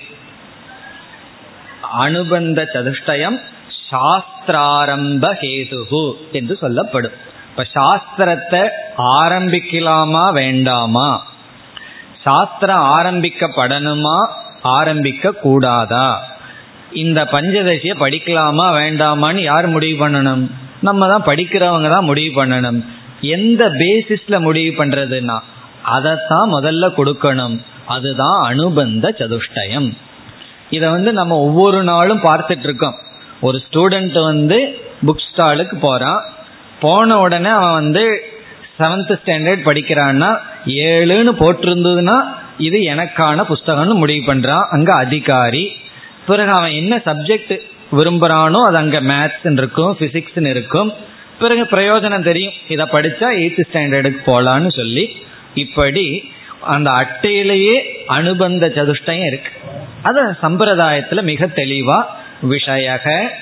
அனுபந்த சதுஷ்டயம் சாஸ்திராரம்ப ஹேதுகு என்று சொல்லப்படும் இப்ப சாஸ்திரத்தை ஆரம்பிக்கலாமா வேண்டாமா சாஸ்திரம் ஆரம்பிக்கப்படணுமா ஆரம்பிக்க கூடாதா இந்த பஞ்சதசிய படிக்கலாமா வேண்டாமான்னு யார் முடிவு பண்ணணும் நம்ம தான் படிக்கிறவங்க தான் முடிவு பண்ணணும் எந்த பேசிஸ்ல முடிவு பண்றதுன்னா அதைத்தான் முதல்ல கொடுக்கணும் அதுதான் அனுபந்த சதுஷ்டயம் இதை வந்து நம்ம ஒவ்வொரு நாளும் பார்த்துட்டு இருக்கோம் ஒரு ஸ்டூடெண்ட் வந்து புக் ஸ்டாலுக்கு போறான் போன உடனே அவன் வந்து செவன்த் ஸ்டாண்டர்ட் படிக்கிறான்னா ஏழுன்னு போட்டிருந்ததுன்னா இது எனக்கான புஸ்தகம்னு முடிவு பண்றான் அங்க அதிகாரி பிறகு அவன் என்ன சப்ஜெக்ட் விரும்புகிறானோ அது அங்கே மேத்ஸ்ன்னு இருக்கும் ஃபிசிக்ஸ்ன்னு இருக்கும் பிறகு பிரயோஜனம் தெரியும் இதை படித்தா எயித்து ஸ்டாண்டர்டுக்கு போகலான்னு சொல்லி இப்படி அந்த அட்டையிலேயே அனுபந்த சதுஷ்டயம் இருக்கு அது சம்பிரதாயத்தில் மிக தெளிவா விஷயக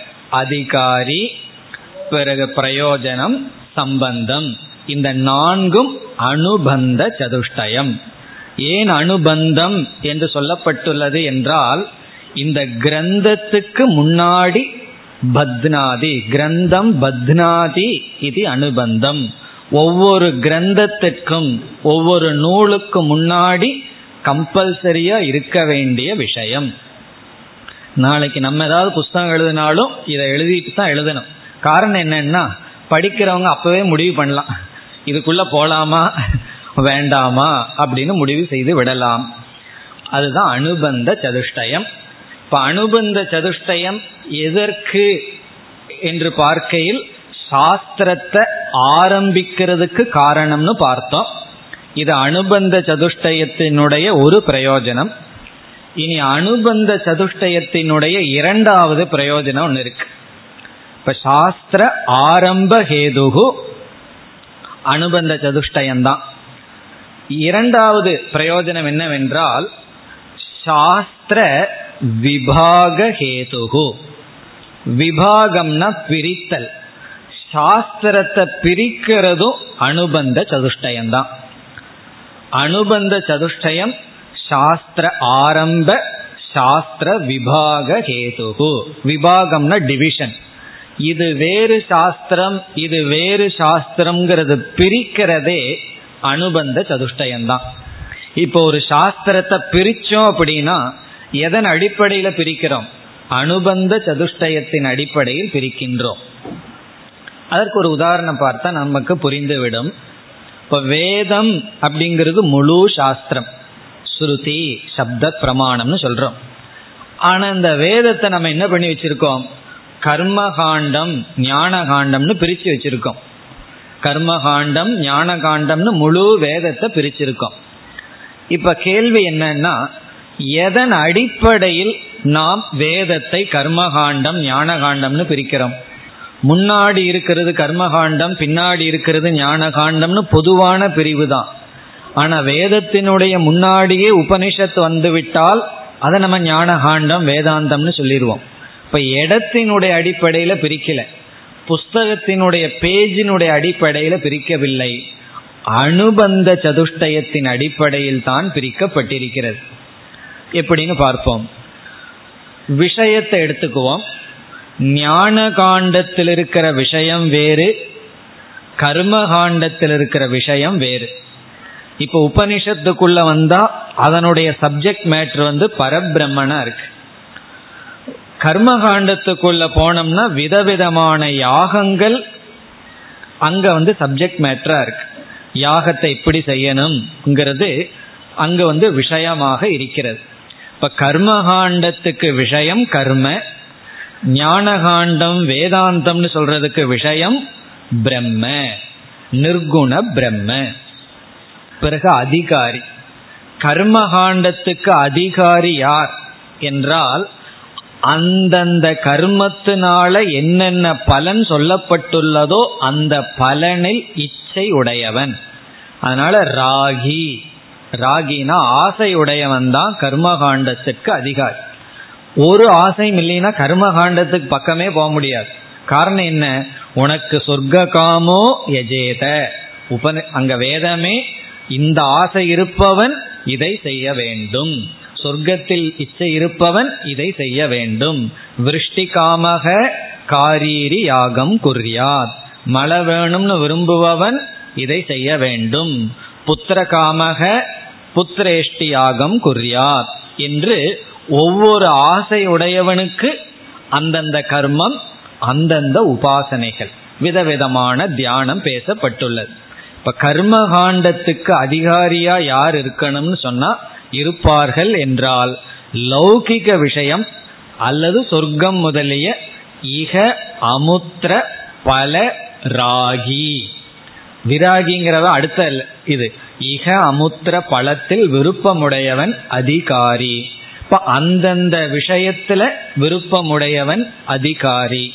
அதிகாரி பிறகு பிரயோஜனம் சம்பந்தம் இந்த நான்கும் அனுபந்த சதுஷ்டயம் ஏன் அனுபந்தம் என்று சொல்லப்பட்டுள்ளது என்றால் இந்த கிரந்தத்துக்கு முன்னாடி பத்னாதி கிரந்தம் பத்னாதி இது அனுபந்தம் ஒவ்வொரு கிரந்தத்திற்கும் ஒவ்வொரு நூலுக்கு முன்னாடி கம்பல்சரியா இருக்க வேண்டிய விஷயம் நாளைக்கு நம்ம ஏதாவது புஸ்தகம் எழுதினாலும் இதை எழுதிட்டு தான் எழுதணும் காரணம் என்னன்னா படிக்கிறவங்க அப்பவே முடிவு பண்ணலாம் இதுக்குள்ள போலாமா வேண்டாமா அப்படின்னு முடிவு செய்து விடலாம் அதுதான் அனுபந்த சதுஷ்டயம் இப்ப அனுபந்த சதுஷ்டயம் எதற்கு என்று பார்க்கையில் சாஸ்திரத்தை ஆரம்பிக்கிறதுக்கு காரணம்னு பார்த்தோம் இது அனுபந்த சதுஷ்டயத்தினுடைய ஒரு பிரயோஜனம் இனி அனுபந்த சதுஷ்டயத்தினுடைய இரண்டாவது பிரயோஜனம் ஒன்று இருக்கு இப்ப சாஸ்திர ஆரம்ப ஹேதுகு அனுபந்த சதுஷ்டயம்தான் இரண்டாவது பிரயோஜனம் என்னவென்றால் சாஸ்திர விபாக ஹேதுகு விபாகம்னா பிரித்தல் சாஸ்திரத்தை பிரிக்கிறதும் அனுபந்த சதுஷ்டயம்தான் அனுபந்த சதுஷ்டயம் சாஸ்திர ஆரம்ப சாஸ்திர விபாக ஹேதுகு விபாகம்னா டிவிஷன் இது வேறு சாஸ்திரம் இது வேறு சாஸ்திரம்ங்கிறது பிரிக்கிறதே அனுபந்த சதுஷ்டயம்தான் இப்போ ஒரு சாஸ்திரத்தை பிரிச்சோம் அப்படின்னா எதன் அடிப்படையில பிரிக்கிறோம் அனுபந்த சதுஷ்டயத்தின் அடிப்படையில் பிரிக்கின்றோம் அதற்கு ஒரு உதாரணம் பார்த்தா நமக்கு புரிந்துவிடும் இப்போ வேதம் அப்படிங்கிறது முழு சாஸ்திரம் ஸ்ருதி சப்த பிரமாணம்னு சொல்றோம் ஆனா இந்த வேதத்தை நம்ம என்ன பண்ணி வச்சிருக்கோம் கர்மகாண்டம் ஞான காண்டம்னு பிரிச்சு வச்சிருக்கோம் கர்மகாண்டம் ஞான காண்டம்னு முழு வேதத்தை பிரிச்சிருக்கோம் இப்ப கேள்வி என்னன்னா எதன் அடிப்படையில் நாம் வேதத்தை கர்மகாண்டம் ஞான காண்டம்னு பிரிக்கிறோம் முன்னாடி இருக்கிறது கர்மகாண்டம் பின்னாடி இருக்கிறது ஞான காண்டம்னு பொதுவான பிரிவு தான் ஆனா வேதத்தினுடைய முன்னாடியே உபனிஷத் வந்து விட்டால் அதை நம்ம ஞான காண்டம் வேதாந்தம்னு சொல்லிடுவோம் இப்ப இடத்தினுடைய அடிப்படையில பிரிக்கல புஸ்தகத்தினுடைய பேஜினுடைய அடிப்படையில பிரிக்கவில்லை அனுபந்த சதுஷ்டயத்தின் அடிப்படையில் தான் பிரிக்கப்பட்டிருக்கிறது எப்படின்னு பார்ப்போம் விஷயத்தை எடுத்துக்குவோம் ஞான காண்டத்தில் இருக்கிற விஷயம் வேறு கர்ம காண்டத்தில் இருக்கிற விஷயம் வேறு இப்போ உபனிஷத்துக்குள்ள வந்தா அதனுடைய சப்ஜெக்ட் மேட்ரு வந்து பரபிரம்மனா இருக்கு கர்ம காண்டத்துக்குள்ள போனோம்னா விதவிதமான யாகங்கள் அங்க வந்து சப்ஜெக்ட் மேட்ரா இருக்கு யாகத்தை எப்படி செய்யணும்ங்கிறது அங்க வந்து விஷயமாக இருக்கிறது இப்ப கர்மகாண்டத்துக்கு விஷயம் கர்ம ஞானகாண்டம் வேதாந்தம்னு சொல்றதுக்கு விஷயம் பிரம்ம நிர்குண பிரம்ம பிறகு அதிகாரி கர்மகாண்டத்துக்கு அதிகாரி யார் என்றால் அந்தந்த கர்மத்தினால என்னென்ன பலன் சொல்லப்பட்டுள்ளதோ அந்த பலனில் இச்சை உடையவன் அதனால ராகி ராகினா ஆசை உடையவன் தான் கர்மகாண்டத்துக்கு அதிகாரி ஒரு ஆசையும் இல்லைன்னா கர்மகாண்டத்துக்கு பக்கமே போக முடியாது காரணம் என்ன உனக்கு சொர்க்க காமோ எஜேத உபன அங்க வேதமே இந்த ஆசை இருப்பவன் இதை செய்ய வேண்டும் சொர்க்கத்தில் இச்சை இருப்பவன் இதை செய்ய வேண்டும் விருஷ்டி காமக காரீரி யாகம் குறியாத் மழை வேணும்னு விரும்புபவன் இதை செய்ய வேண்டும் புத்திர காமக புத்திரேஷ்டி யாகம் குறியாத் என்று ஒவ்வொரு ஆசை உடையவனுக்கு அந்தந்த கர்மம் அந்தந்த உபாசனைகள் விதவிதமான தியானம் பேசப்பட்டுள்ளது இப்ப கர்ம காண்டத்துக்கு அதிகாரியா யார் இருக்கணும்னு சொன்னா இருப்பார்கள் என்றால் லௌகிக விஷயம் அல்லது சொர்க்கம் முதலிய இக அமுத்திர பல ராகி விராகிங்கிறத அடுத்த இது இக அமுத்திர பழத்தில் விருப்பமுடையவன் அதிகாரி இப்ப அந்தந்த விஷயத்துல விருப்பமுடையவன் அதிகாரி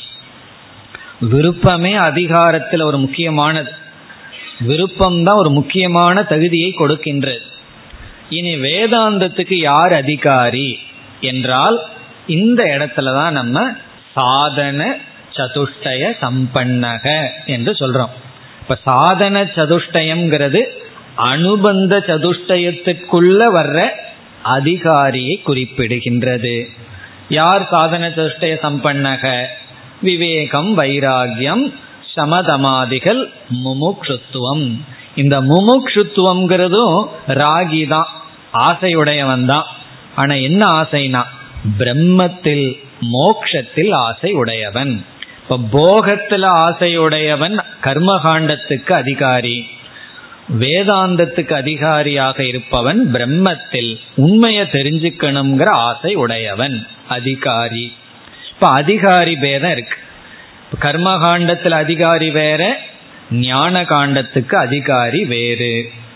விருப்பமே அதிகாரத்தில் ஒரு முக்கியமானது விருப்பம்தான் ஒரு முக்கியமான தகுதியை கொடுக்கின்றது இனி வேதாந்தத்துக்கு யார் அதிகாரி என்றால் இந்த இடத்துல தான் நம்ம சாதன சதுஷ்டய சம்பன்னக என்று சொல்றோம் இப்ப சாதன சதுஷ்டயம்ங்கிறது அனுபந்த சதுஷ்டயத்துக்குள்ள வர்ற அதிகாரியை குறிப்பிடுகின்றது யார் சாதன சதுஷ்டய சம்பன்னக விவேகம் வைராகியம் சமதமாதிகள் முமுக்ஷுத்துவம் இந்த முமுக்ஷுத்துவம்ங்கிறதும் ராகி தான் ஆசையுடையவன் தான் ஆனா என்ன ஆசைனா பிரம்மத்தில் மோக்ஷத்தில் ஆசை உடையவன் இப்ப போகத்துல ஆசையுடையவன் கர்மகாண்டத்துக்கு அதிகாரி வேதாந்தத்துக்கு அதிகாரியாக இருப்பவன் பிரம்மத்தில் உண்மையை தெரிஞ்சுக்கணுங்கிற ஆசை உடையவன் அதிகாரி இப்ப அதிகாரி பேதம் இருக்கு கர்மகாண்டத்தில் அதிகாரி வேற ஞான காண்டத்துக்கு அதிகாரி வேறு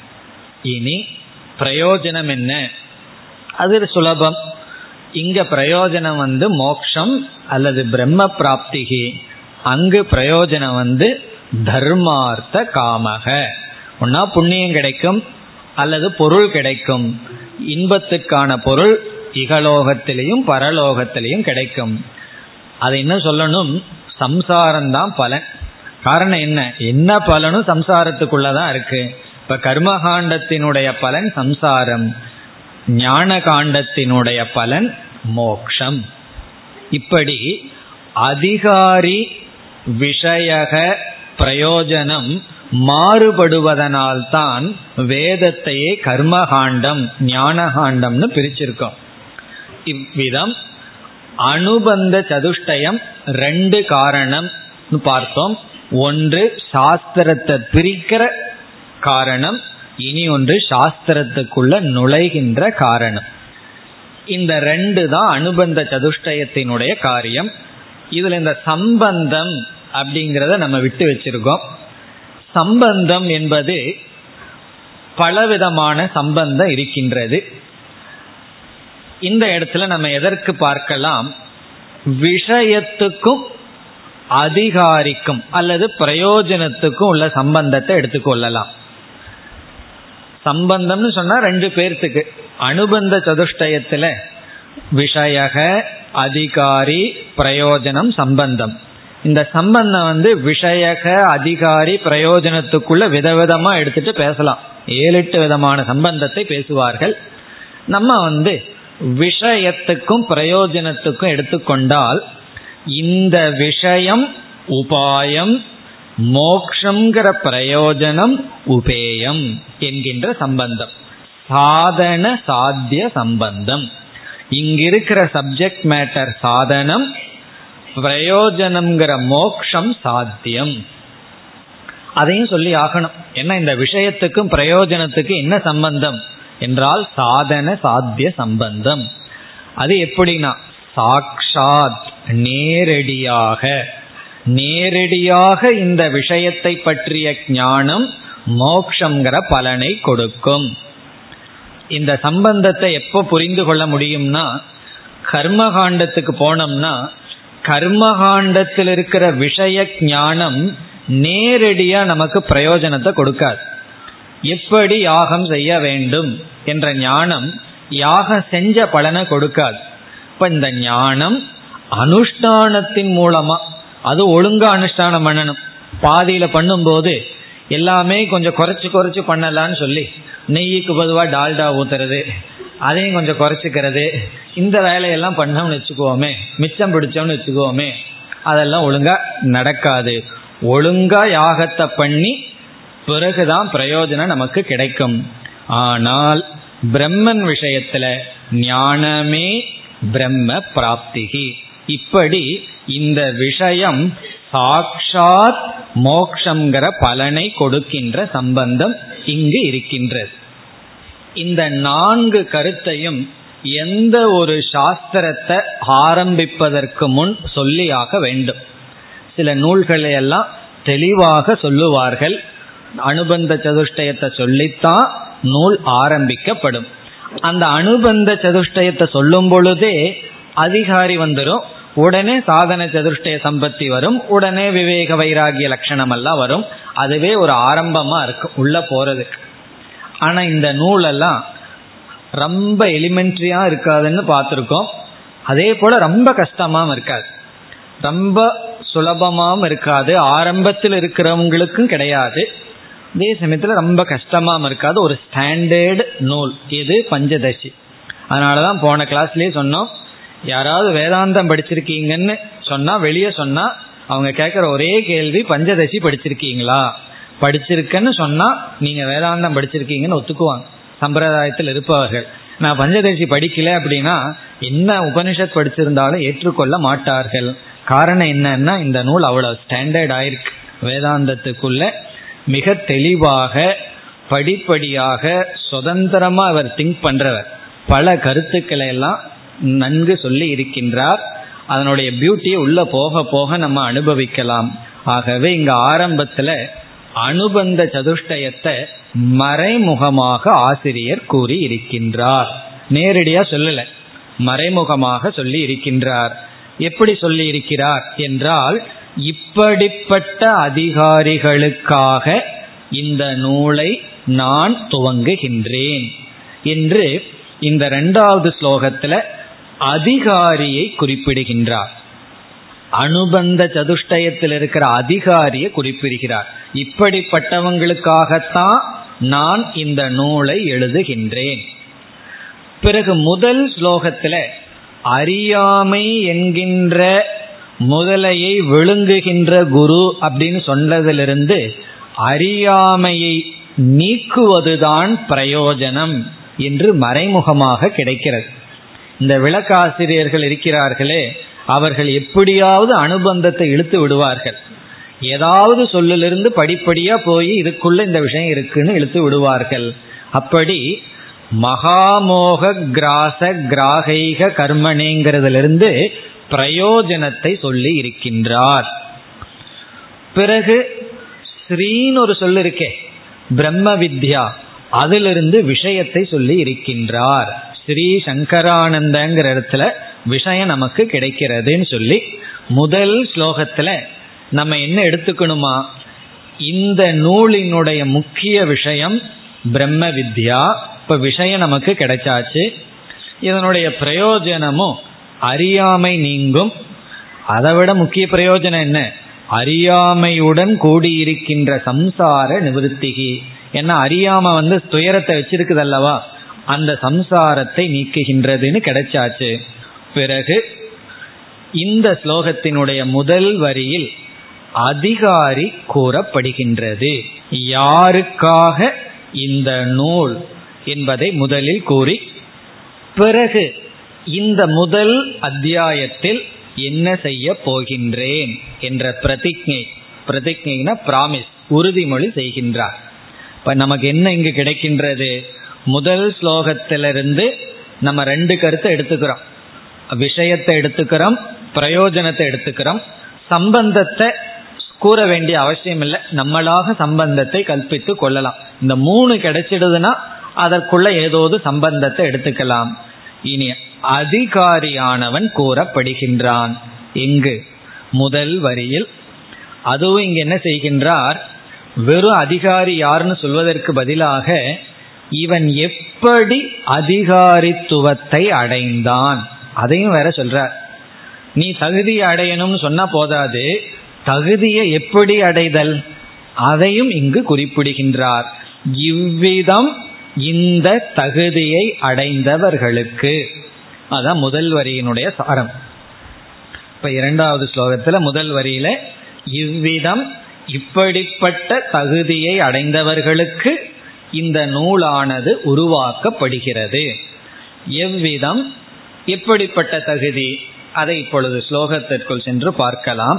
இனி பிரயோஜனம் என்ன அது சுலபம் இங்க பிரயோஜனம் வந்து மோக்ஷம் அல்லது பிரம்ம பிராப்திகி அங்கு பிரயோஜனம் வந்து தர்மார்த்த காமக ஒன்னா புண்ணியம் கிடைக்கும் அல்லது பொருள் கிடைக்கும் இன்பத்துக்கான பொருள் இகலோகத்திலையும் பரலோகத்திலையும் கிடைக்கும் அதை என்ன சொல்லணும் சம்சாரம்தான் பலன் காரணம் என்ன என்ன பலனும் சம்சாரத்துக்குள்ளதான் இருக்கு இப்ப கர்மகாண்டத்தினுடைய பலன் சம்சாரம் ஞான காண்டத்தினுடைய பலன் மோக்ஷம் இப்படி அதிகாரி விஷயக பிரயோஜனம் மாறுபடுவதனால்தான் வேதத்தையே கர்மகாண்டம் ஞானகாண்டம்னு பிரிச்சிருக்கோம் இவ்விதம் அனுபந்த சதுஷ்டயம் ரெண்டு காரணம் பார்த்தோம் ஒன்று சாஸ்திரத்தை பிரிக்கிற காரணம் இனி ஒன்று சாஸ்திரத்துக்குள்ள நுழைகின்ற காரணம் இந்த ரெண்டு தான் அனுபந்த சதுஷ்டயத்தினுடைய காரியம் இதுல இந்த சம்பந்தம் அப்படிங்கிறத நம்ம விட்டு வச்சிருக்கோம் சம்பந்தம் என்பது பலவிதமான சம்பந்தம் இருக்கின்றது இந்த இடத்துல நம்ம எதற்கு பார்க்கலாம் விஷயத்துக்கும் அதிகாரிக்கும் அல்லது பிரயோஜனத்துக்கும் உள்ள சம்பந்தத்தை எடுத்துக்கொள்ளலாம் சம்பந்தம்னு சொன்னா ரெண்டு பேர்த்துக்கு அனுபந்த சதுஷ்டயத்துல விஷயக அதிகாரி பிரயோஜனம் சம்பந்தம் இந்த சம்பந்தம் வந்து விஷயக அதிகாரி பிரயோஜனத்துக்குள்ள விதவிதமா எடுத்துட்டு பேசலாம் ஏழு எட்டு விதமான சம்பந்தத்தை பேசுவார்கள் நம்ம வந்து விஷயத்துக்கும் பிரயோஜனத்துக்கும் எடுத்துக்கொண்டால் இந்த விஷயம் உபாயம் மோக்ஷங்கிற பிரயோஜனம் உபேயம் என்கின்ற சம்பந்தம் சாதன சாத்திய சம்பந்தம் இங்கிருக்கிற சப்ஜெக்ட் மேட்டர் சாதனம் பிரயோஜனம்ங்கிற மோக்ஷம் சாத்தியம் அதையும் சொல்லி ஆகணும் என்ன இந்த விஷயத்துக்கும் பிரயோஜனத்துக்கு என்ன சம்பந்தம் என்றால் சாதன சாத்திய சம்பந்தம் அது எப்படின்னா சாக்ஷாத் நேரடியாக நேரடியாக இந்த விஷயத்தை பற்றிய ஞானம் மோக்ஷங்கிற பலனை கொடுக்கும் இந்த சம்பந்தத்தை எப்போ புரிந்து கொள்ள முடியும்னா கர்மகாண்டத்துக்கு போனோம்னா கர்மகாண்டத்தில் இருக்கிற விஷய ஞானம் நேரடியா நமக்கு பிரயோஜனத்தை கொடுக்காது எப்படி யாகம் செய்ய வேண்டும் என்ற ஞானம் யாகம் செஞ்ச பலனை கொடுக்காது இப்ப இந்த ஞானம் அனுஷ்டானத்தின் மூலமா அது ஒழுங்கா அனுஷ்டானம் பண்ணணும் பாதியில பண்ணும்போது எல்லாமே கொஞ்சம் குறைச்சு குறைச்சு பண்ணலான்னு சொல்லி நெய்யுக்கு பொதுவாக டால்டா ஊத்துறது அதையும் கொஞ்சம் குறைச்சிக்கிறது இந்த வேலையெல்லாம் பண்ணோம்னு வச்சுக்குவோமே மிச்சம் பிடிச்சோம்னு வச்சுக்குவோமே அதெல்லாம் ஒழுங்கா நடக்காது ஒழுங்கா யாகத்தை பண்ணி பிறகுதான் பிரயோஜனம் நமக்கு கிடைக்கும் ஆனால் பிரம்மன் விஷயத்துல ஞானமே பிரம்ம பிராப்திகி இப்படி இந்த விஷயம் சாக்ஷாத் மோக்ஷங்கிற பலனை கொடுக்கின்ற சம்பந்தம் இங்கு இருக்கின்றது இந்த நான்கு கருத்தையும் எந்த ஒரு சாஸ்திரத்தை ஆரம்பிப்பதற்கு முன் சொல்லியாக வேண்டும் சில நூல்களை எல்லாம் தெளிவாக சொல்லுவார்கள் அனுபந்த சதுஷ்டயத்தை சொல்லித்தான் நூல் ஆரம்பிக்கப்படும் அந்த அனுபந்த சதுஷ்டயத்தை சொல்லும் பொழுதே அதிகாரி வந்துடும் உடனே சாதன சதுஷ்டய சம்பத்தி வரும் உடனே விவேக வைராகிய லட்சணம் எல்லாம் வரும் அதுவே ஒரு ஆரம்பமா இருக்கும் உள்ள போறதுக்கு ஆனா இந்த நூலெல்லாம் ரொம்ப எலிமெண்ட்ரியா இருக்காதுன்னு பார்த்துருக்கோம் அதே போல ரொம்ப கஷ்டமாவும் இருக்காது ரொம்ப சுலபமாகவும் இருக்காது ஆரம்பத்தில் இருக்கிறவங்களுக்கும் கிடையாது அதே சமயத்தில் ரொம்ப கஷ்டமாகவும் இருக்காது ஒரு ஸ்டாண்டர்டு நூல் இது பஞ்சதசி அதனால தான் போன கிளாஸ்லேயே சொன்னோம் யாராவது வேதாந்தம் படிச்சிருக்கீங்கன்னு சொன்னால் வெளியே சொன்னால் அவங்க கேட்குற ஒரே கேள்வி பஞ்சதசி படிச்சிருக்கீங்களா படிச்சிருக்கேன்னு சொன்னால் நீங்கள் வேதாந்தம் படிச்சிருக்கீங்கன்னு ஒத்துக்குவாங்க சம்பிரதாயத்தில் இருப்பவர்கள் நான் பஞ்சதசி படிக்கல அப்படின்னா என்ன உபனிஷத் படிச்சிருந்தாலும் ஏற்றுக்கொள்ள மாட்டார்கள் காரணம் என்னன்னா இந்த நூல் அவ்வளவு ஸ்டாண்டர்ட் ஆயிருக்கு வேதாந்தத்துக்குள்ள மிக தெளிவாக படிப்படியாக சுதந்திரமா அவர் திங்க் பண்றவர் பல கருத்துக்களை எல்லாம் நன்கு சொல்லி இருக்கின்றார் அதனுடைய பியூட்டியை உள்ள போக போக நம்ம அனுபவிக்கலாம் ஆகவே இங்க ஆரம்பத்துல அனுபந்த சதுஷ்டயத்தை மறைமுகமாக ஆசிரியர் கூறி இருக்கின்றார் நேரடியா சொல்லல மறைமுகமாக சொல்லி இருக்கின்றார் எப்படி சொல்லி இருக்கிறார் என்றால் இப்படிப்பட்ட அதிகாரிகளுக்காக இந்த நூலை நான் துவங்குகின்றேன் என்று இந்த ரெண்டாவது ஸ்லோகத்துல அதிகாரியை குறிப்பிடுகின்றார் அனுபந்த சதுஷ்டயத்தில் இருக்கிற அதிகாரியை குறிப்பிடுகிறார் இப்படிப்பட்டவங்களுக்காகத்தான் நான் இந்த நூலை எழுதுகின்றேன் பிறகு முதல் ஸ்லோகத்துல அறியாமை என்கின்ற முதலையை விழுங்குகின்ற குரு அப்படின்னு சொன்னதிலிருந்து அறியாமையை நீக்குவதுதான் பிரயோஜனம் என்று மறைமுகமாக கிடைக்கிறது இந்த விளக்காசிரியர்கள் இருக்கிறார்களே அவர்கள் எப்படியாவது அனுபந்தத்தை இழுத்து விடுவார்கள் ஏதாவது சொல்லிலிருந்து படிப்படியா போய் இதுக்குள்ள இந்த விஷயம் இருக்குன்னு இழுத்து விடுவார்கள் அப்படி மகாமோக கிராச கிராகைக கர்மனேங்கிறதுலிருந்து பிரயோஜனத்தை சொல்லி இருக்கின்றார் பிறகு ஸ்ரீன்னு ஒரு சொல் இருக்கே பிரம்ம வித்யா அதிலிருந்து விஷயத்தை சொல்லி இருக்கின்றார் ஸ்ரீ சங்கரானந்தங்கிற இடத்துல விஷயம் நமக்கு கிடைக்கிறதுன்னு சொல்லி முதல் ஸ்லோகத்துல நம்ம என்ன எடுத்துக்கணுமா இந்த நூலினுடைய முக்கிய விஷயம் பிரம்ம வித்யா இப்ப விஷயம் நமக்கு கிடைச்சாச்சு இதனுடைய பிரயோஜனமும் அறியாமை நீங்கும் அதை விட முக்கிய பிரயோஜனம் என்ன அறியாமையுடன் கூடியிருக்கின்ற சம்சார நிவர்த்திகி ஏன்னா அறியாம வந்து துயரத்தை வச்சிருக்குது அல்லவா அந்த சம்சாரத்தை நீக்குகின்றதுன்னு கிடைச்சாச்சு பிறகு இந்த ஸ்லோகத்தினுடைய முதல் வரியில் அதிகாரி கூறப்படுகின்றது யாருக்காக இந்த நூல் என்பதை முதலில் கூறி பிறகு இந்த முதல் அத்தியாயத்தில் என்ன செய்ய போகின்றேன் என்ற பிரதிஜை பிரதிஜைனா பிராமிஸ் உறுதிமொழி செய்கின்றார் இப்ப நமக்கு என்ன இங்கு கிடைக்கின்றது முதல் ஸ்லோகத்திலிருந்து நம்ம ரெண்டு கருத்தை எடுத்துக்கிறோம் விஷயத்தை எடுத்துக்கிறோம் பிரயோஜனத்தை எடுத்துக்கிறோம் சம்பந்தத்தை கூற வேண்டிய அவசியம் இல்லை நம்மளாக சம்பந்தத்தை கல்பித்து கொள்ளலாம் இந்த மூணு கிடைச்சிடுதுன்னா அதற்குள்ள ஏதோது சம்பந்தத்தை எடுத்துக்கலாம் இனி அதிகாரியானவன் கூறப்படுகின்றான் எங்கு முதல் வரியில் அதுவும் இங்க என்ன செய்கின்றார் வெறும் அதிகாரி யாருன்னு சொல்வதற்கு பதிலாக இவன் எப்படி அதிகாரித்துவத்தை அடைந்தான் அதையும் வேற சொல்றார் நீ தகுதி அடையணும்னு சொன்னா போதாது தகுதியை எப்படி அடைதல் அதையும் இங்கு குறிப்பிடுகின்றார் இவ்விதம் இந்த தகுதியை அடைந்தவர்களுக்கு அதான் முதல் வரியினுடைய சாரம் இப்ப இரண்டாவது ஸ்லோகத்துல முதல் வரியில இவ்விதம் இப்படிப்பட்ட தகுதியை அடைந்தவர்களுக்கு இந்த நூலானது உருவாக்கப்படுகிறது எவ்விதம் எப்படிப்பட்ட தகுதி அதை இப்பொழுது ஸ்லோகத்திற்குள் சென்று பார்க்கலாம்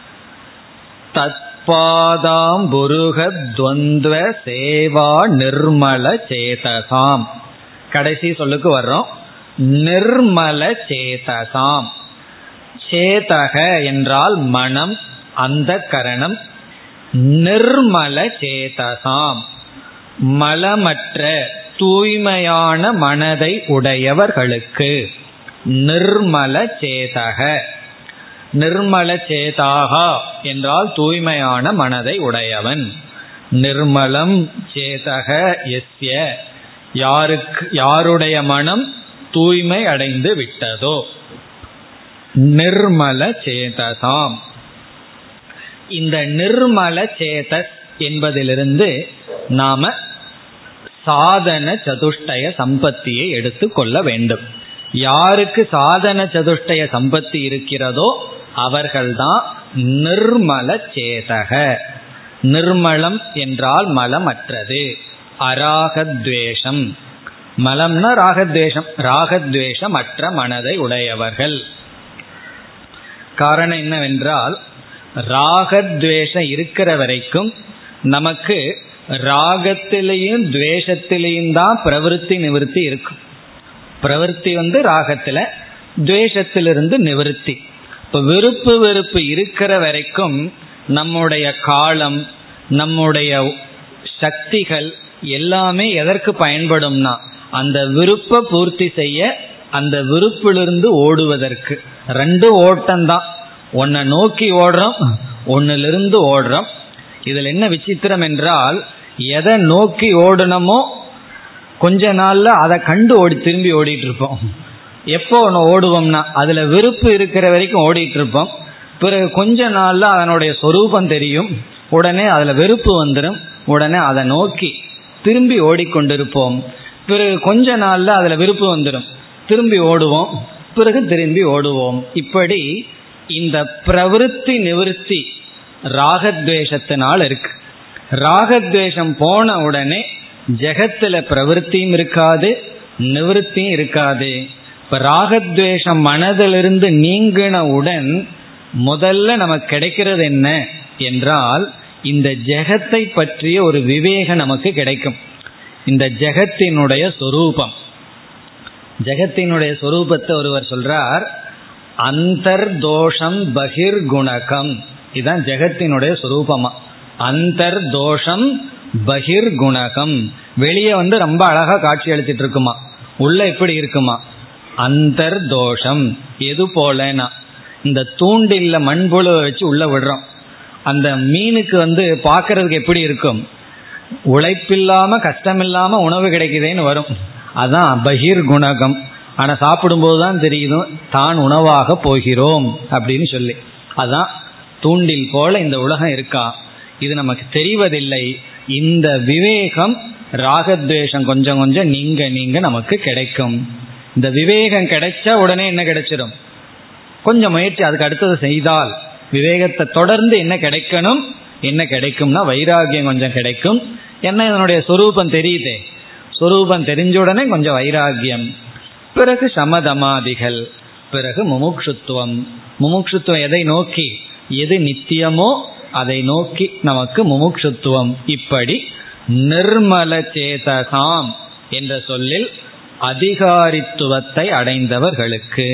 தத்பாதாம் புருகத்வந்த்வ சேவா நிர்மல சேதசாம் கடைசி சொல்லுக்கு வர்றோம் நிர்மல சேதசாம் சேதக என்றால் மனம் அந்த கரணம் நிர்மல சேதசாம் மலமற்ற தூய்மையான மனதை உடையவர்களுக்கு நிர்மல சேதக நிர்மல சேதாகா என்றால் தூய்மையான மனதை உடையவன் நிர்மலம் சேதக எஸ்ய யாருக்கு யாருடைய மனம் தூய்மை அடைந்து விட்டதோ நிர்மல சேதசாம் இந்த நிர்மல சேதஸ் என்பதிலிருந்து நாம சாதன சதுஷ்டய சம்பத்தியை எடுத்துக்கொள்ள வேண்டும் யாருக்கு சாதன சதுஷ்டய சம்பத்தி இருக்கிறதோ அவர்கள்தான் நிர்மல சேதக நிர்மலம் என்றால் மலமற்றது அராகத்வேஷம் மலம்னா ராகத்வேஷம் ராகத்வேஷம் அற்ற மனதை உடையவர்கள் காரணம் என்னவென்றால் ராகத்வேஷம் இருக்கிற வரைக்கும் நமக்கு ராகத்திலையும் துவேஷத்திலையும் தான் பிரவருத்தி நிவர்த்தி இருக்கும் பிரவருத்தி வந்து ராகத்துல துவேஷத்திலிருந்து நிவர்த்தி இப்போ விருப்பு வெறுப்பு இருக்கிற வரைக்கும் நம்முடைய காலம் நம்முடைய சக்திகள் எல்லாமே எதற்கு பயன்படும்னா அந்த விருப்ப பூர்த்தி செய்ய அந்த விருப்பிலிருந்து ஓடுவதற்கு ரெண்டு ஓட்டம்தான் ஒன்னை நோக்கி ஓடுறோம் ஒன்னிலிருந்து ஓடுறோம் இதில் என்ன விசித்திரம் என்றால் எதை நோக்கி ஓடணுமோ கொஞ்ச நாள்ல அதை கண்டு ஓடி திரும்பி ஓடிட்டு இருப்போம் எப்போ ஒன்று ஓடுவோம்னா அதுல விருப்பு இருக்கிற வரைக்கும் ஓடிட்டு இருப்போம் பிறகு கொஞ்ச நாள்ல அதனுடைய சொரூபம் தெரியும் உடனே அதுல வெறுப்பு வந்துடும் உடனே அதை நோக்கி திரும்பி ஓடிக்கொண்டிருப்போம் பிறகு கொஞ்ச நாள்ல அதுல விருப்பு வந்துடும் திரும்பி ஓடுவோம் பிறகு திரும்பி ஓடுவோம் இப்படி இந்த பிரவருத்தி நிவர்த்தி ராகத்வேஷத்தினால் இருக்கு ராகத்வேஷம் போன உடனே ஜெகத்துல பிரவருத்தியும் இருக்காது நிவர்த்தியும் இருக்காது இப்ப ராகத்வேஷம் மனதிலிருந்து நீங்கினவுடன் முதல்ல நமக்கு கிடைக்கிறது என்ன என்றால் இந்த ஜெகத்தை பற்றிய ஒரு விவேகம் நமக்கு கிடைக்கும் இந்த ஜெகத்தினுடைய சொரூபம் ஜெகத்தினுடைய சொரூபத்தை ஒருவர் சொல்றார் அந்தர்தோஷம் பகிர்குணகம் இதுதான் ஜெகத்தினுடைய சுரூபமா அந்தர்தோஷம் பகிர்குணகம் வெளியே வந்து ரொம்ப அழகா காட்சி அளிச்சிட்டு இருக்குமா உள்ள எப்படி இருக்குமா அந்தர்தோஷம் எது போலனா இந்த தூண்டில்ல மண்புழு வச்சு உள்ள விடுறோம் அந்த மீனுக்கு வந்து பார்க்கறதுக்கு எப்படி இருக்கும் உழைப்பில்லாம கஷ்டமில்லாம உணவு கிடைக்குதேன்னு வரும் அதான் பகிர் குணகம் ஆனா சாப்பிடும்போது தான் தெரியுது தான் உணவாக போகிறோம் அப்படின்னு சொல்லி அதான் தூண்டில் போல இந்த உலகம் இருக்கா இது நமக்கு தெரிவதில்லை இந்த விவேகம் ராகத்வேஷம் கொஞ்சம் கொஞ்சம் நீங்க நீங்க நமக்கு கிடைக்கும் இந்த விவேகம் கிடைச்சா உடனே என்ன கிடைச்சிடும் கொஞ்சம் முயற்சி அதுக்கு அடுத்தது செய்தால் விவேகத்தை தொடர்ந்து என்ன கிடைக்கணும் என்ன கிடைக்கும்னா வைராகியம் கொஞ்சம் கிடைக்கும் என்ன இதனுடைய சொரூபம் தெரியுதே சொரூபம் தெரிஞ்ச உடனே கொஞ்சம் வைராகியம் பிறகு சமதமாதிகள் பிறகு முமுட்சுத்துவம் முமுட்சுத்துவம் எதை நோக்கி எது நித்தியமோ அதை நோக்கி நமக்கு முமுட்சுத்துவம் இப்படி நிர்மல சேதகாம் என்ற சொல்லில் அதிகாரித்துவத்தை அடைந்தவர்களுக்கு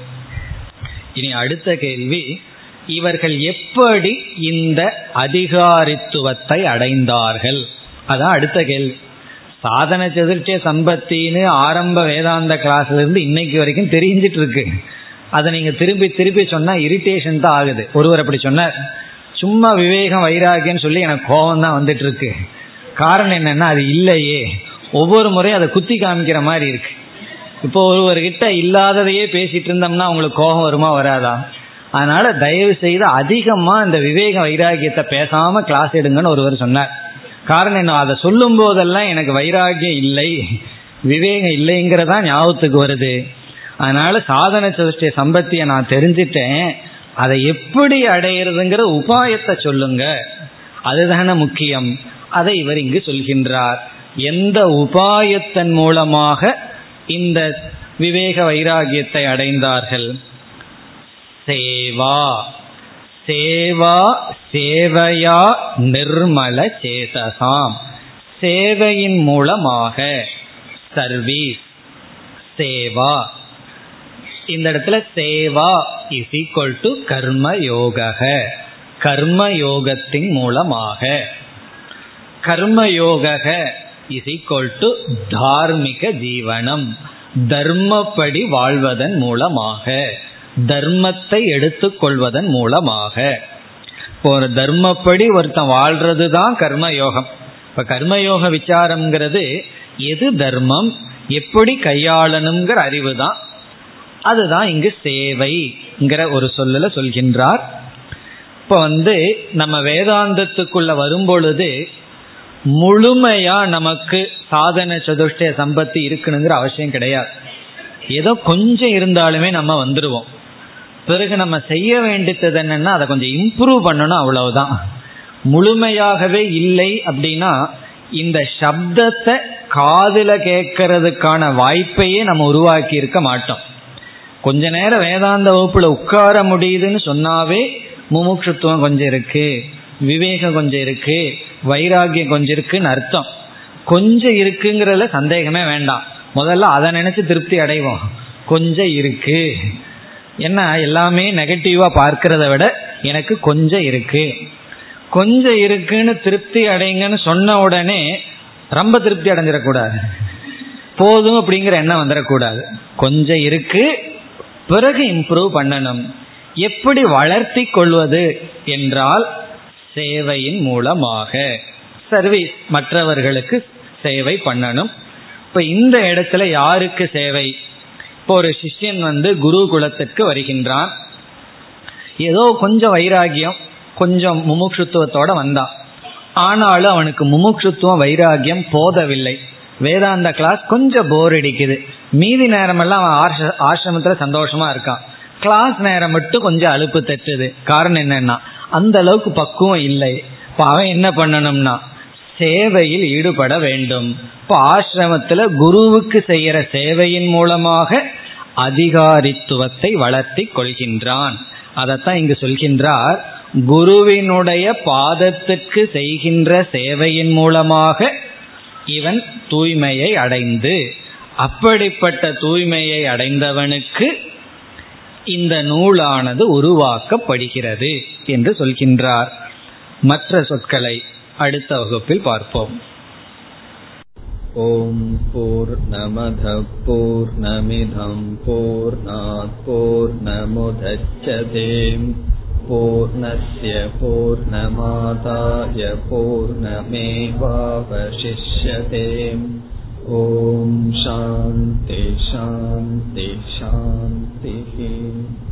இனி அடுத்த கேள்வி இவர்கள் எப்படி இந்த அதிகாரித்துவத்தை அடைந்தார்கள் அதான் அடுத்த கேள்வி சாதன சதுர்த்திய சம்பத்தின்னு ஆரம்ப வேதாந்த கிளாஸ்ல இருந்து இன்னைக்கு வரைக்கும் தெரிஞ்சிட்டு இருக்கு அதை நீங்க திருப்பி திருப்பி சொன்னா இரிட்டேஷன் தான் ஆகுது ஒருவர் அப்படி சொன்னார் சும்மா விவேகம் வைராகியம் சொல்லி எனக்கு கோபம் தான் வந்துட்டு இருக்கு காரணம் என்னன்னா அது இல்லையே ஒவ்வொரு முறையும் அதை குத்தி காமிக்கிற மாதிரி இருக்கு இப்போ ஒருவர்கிட்ட இல்லாததையே பேசிட்டு இருந்தோம்னா உங்களுக்கு கோபம் வருமா வராதா அதனால தயவு செய்து அதிகமா இந்த விவேக வைராகியத்தை பேசாம கிளாஸ் எடுங்கன்னு ஒருவர் சொன்னார் காரணம் என்ன அதை சொல்லும் போதெல்லாம் எனக்கு வைராகியம் இல்லை விவேகம் இல்லைங்கிறதா ஞாபகத்துக்கு வருது அதனால சாதன சதுஷ்டிய சம்பத்தியை நான் தெரிஞ்சிட்டேன் அதை எப்படி அடையிறதுங்கிற உபாயத்தை சொல்லுங்க அதுதானே முக்கியம் அதை இவர் இங்கு சொல்கின்றார் எந்த உபாயத்தின் மூலமாக இந்த விவேக வைராகியத்தை அடைந்தார்கள் சேவா சேவா சேவையா நிர்மல சேதசாம் சேவையின் மூலமாக சர்வீஸ் சேவா இந்த இடத்துல சேவா இஸ் ஈக்குவல் டு கர்ம யோக கர்ம யோகத்தின் மூலமாக கர்ம யோக இஸ் ஈக்வல் டு தார்மிக ஜீவனம் தர்மப்படி வாழ்வதன் மூலமாக தர்மத்தை எடுத்துக்கொள்வதன் மூலமாக இப்போ ஒரு தர்மப்படி ஒருத்தன் வாழ்றது தான் கர்மயோகம் இப்ப கர்மயோக விசாரம்ங்கிறது எது தர்மம் எப்படி கையாளணுங்கிற அறிவு தான் அதுதான் இங்கு சேவைங்கிற ஒரு சொல்லல சொல்கின்றார் இப்ப வந்து நம்ம வேதாந்தத்துக்குள்ள வரும்பொழுது முழுமையா நமக்கு சாதன சதுஷ்டய சம்பத்தி இருக்கணுங்கிற அவசியம் கிடையாது ஏதோ கொஞ்சம் இருந்தாலுமே நம்ம வந்துடுவோம் பிறகு நம்ம செய்ய வேண்டியது என்னன்னா அதை கொஞ்சம் இம்ப்ரூவ் பண்ணணும் அவ்வளவுதான் முழுமையாகவே இல்லை அப்படின்னா இந்த சப்தத்தை காதுல கேட்கறதுக்கான வாய்ப்பையே நம்ம உருவாக்கி இருக்க மாட்டோம் கொஞ்ச நேரம் வேதாந்த வகுப்புல உட்கார முடியுதுன்னு சொன்னாவே முமுட்சுத்துவம் கொஞ்சம் இருக்கு விவேகம் கொஞ்சம் இருக்கு வைராகியம் கொஞ்சம் இருக்குன்னு அர்த்தம் கொஞ்சம் இருக்குங்கிறதுல சந்தேகமே வேண்டாம் முதல்ல அதை நினைச்சு திருப்தி அடைவோம் கொஞ்சம் இருக்கு என்ன எல்லாமே நெகட்டிவா பார்க்கறத விட எனக்கு கொஞ்சம் இருக்கு கொஞ்சம் இருக்குன்னு திருப்தி அடைங்கன்னு சொன்ன உடனே ரொம்ப திருப்தி அடைஞ்சிடக்கூடாது போதும் அப்படிங்கிற எண்ணம் வந்துடக்கூடாது கொஞ்சம் இருக்கு பிறகு இம்ப்ரூவ் பண்ணணும் எப்படி வளர்த்தி கொள்வது என்றால் சேவையின் மூலமாக சர்வீஸ் மற்றவர்களுக்கு சேவை பண்ணணும் இப்ப இந்த இடத்துல யாருக்கு சேவை இப்போ ஒரு சிஷ்யன் வந்து குரு குலத்திற்கு வருகின்றான் ஏதோ கொஞ்சம் வைராகியம் கொஞ்சம் முமுட்சுத்துவத்தோட வந்தான் ஆனாலும் அவனுக்கு முமுட்சுத்துவம் வைராகியம் போதவில்லை வேதாந்த கிளாஸ் கொஞ்சம் போர் அடிக்குது மீதி நேரமெல்லாம் அவன் ஆஷ ஆசிரமத்துல சந்தோஷமா இருக்கான் கிளாஸ் நேரம் மட்டும் கொஞ்சம் அலுப்பு தட்டுது காரணம் என்னன்னா அந்த அளவுக்கு பக்குவம் இல்லை இப்போ அவன் என்ன பண்ணணும்னா சேவையில் ஈடுபட வேண்டும் இப்போ ஆசிரமத்துல குருவுக்கு செய்யற சேவையின் மூலமாக அதிகாரித்துவத்தை வளர்த்தி கொள்கின்றான் அதைத்தான் இங்கு சொல்கின்றார் குருவினுடைய பாதத்துக்கு செய்கின்ற சேவையின் மூலமாக இவன் தூய்மையை அடைந்து அப்படிப்பட்ட தூய்மையை அடைந்தவனுக்கு இந்த நூலானது உருவாக்கப்படுகிறது என்று சொல்கின்றார் மற்ற சொற்களை அடுத்த வகுப்பில் பார்ப்போம் ॐ पूर्णमधः पूर्णमिधं पूर्णात् पूर्णमुदच्छते पूर्णस्य पूर्णमादाय पूर्णमेवावशिष्यते ॐ शान्ति शान्ति शान्तिः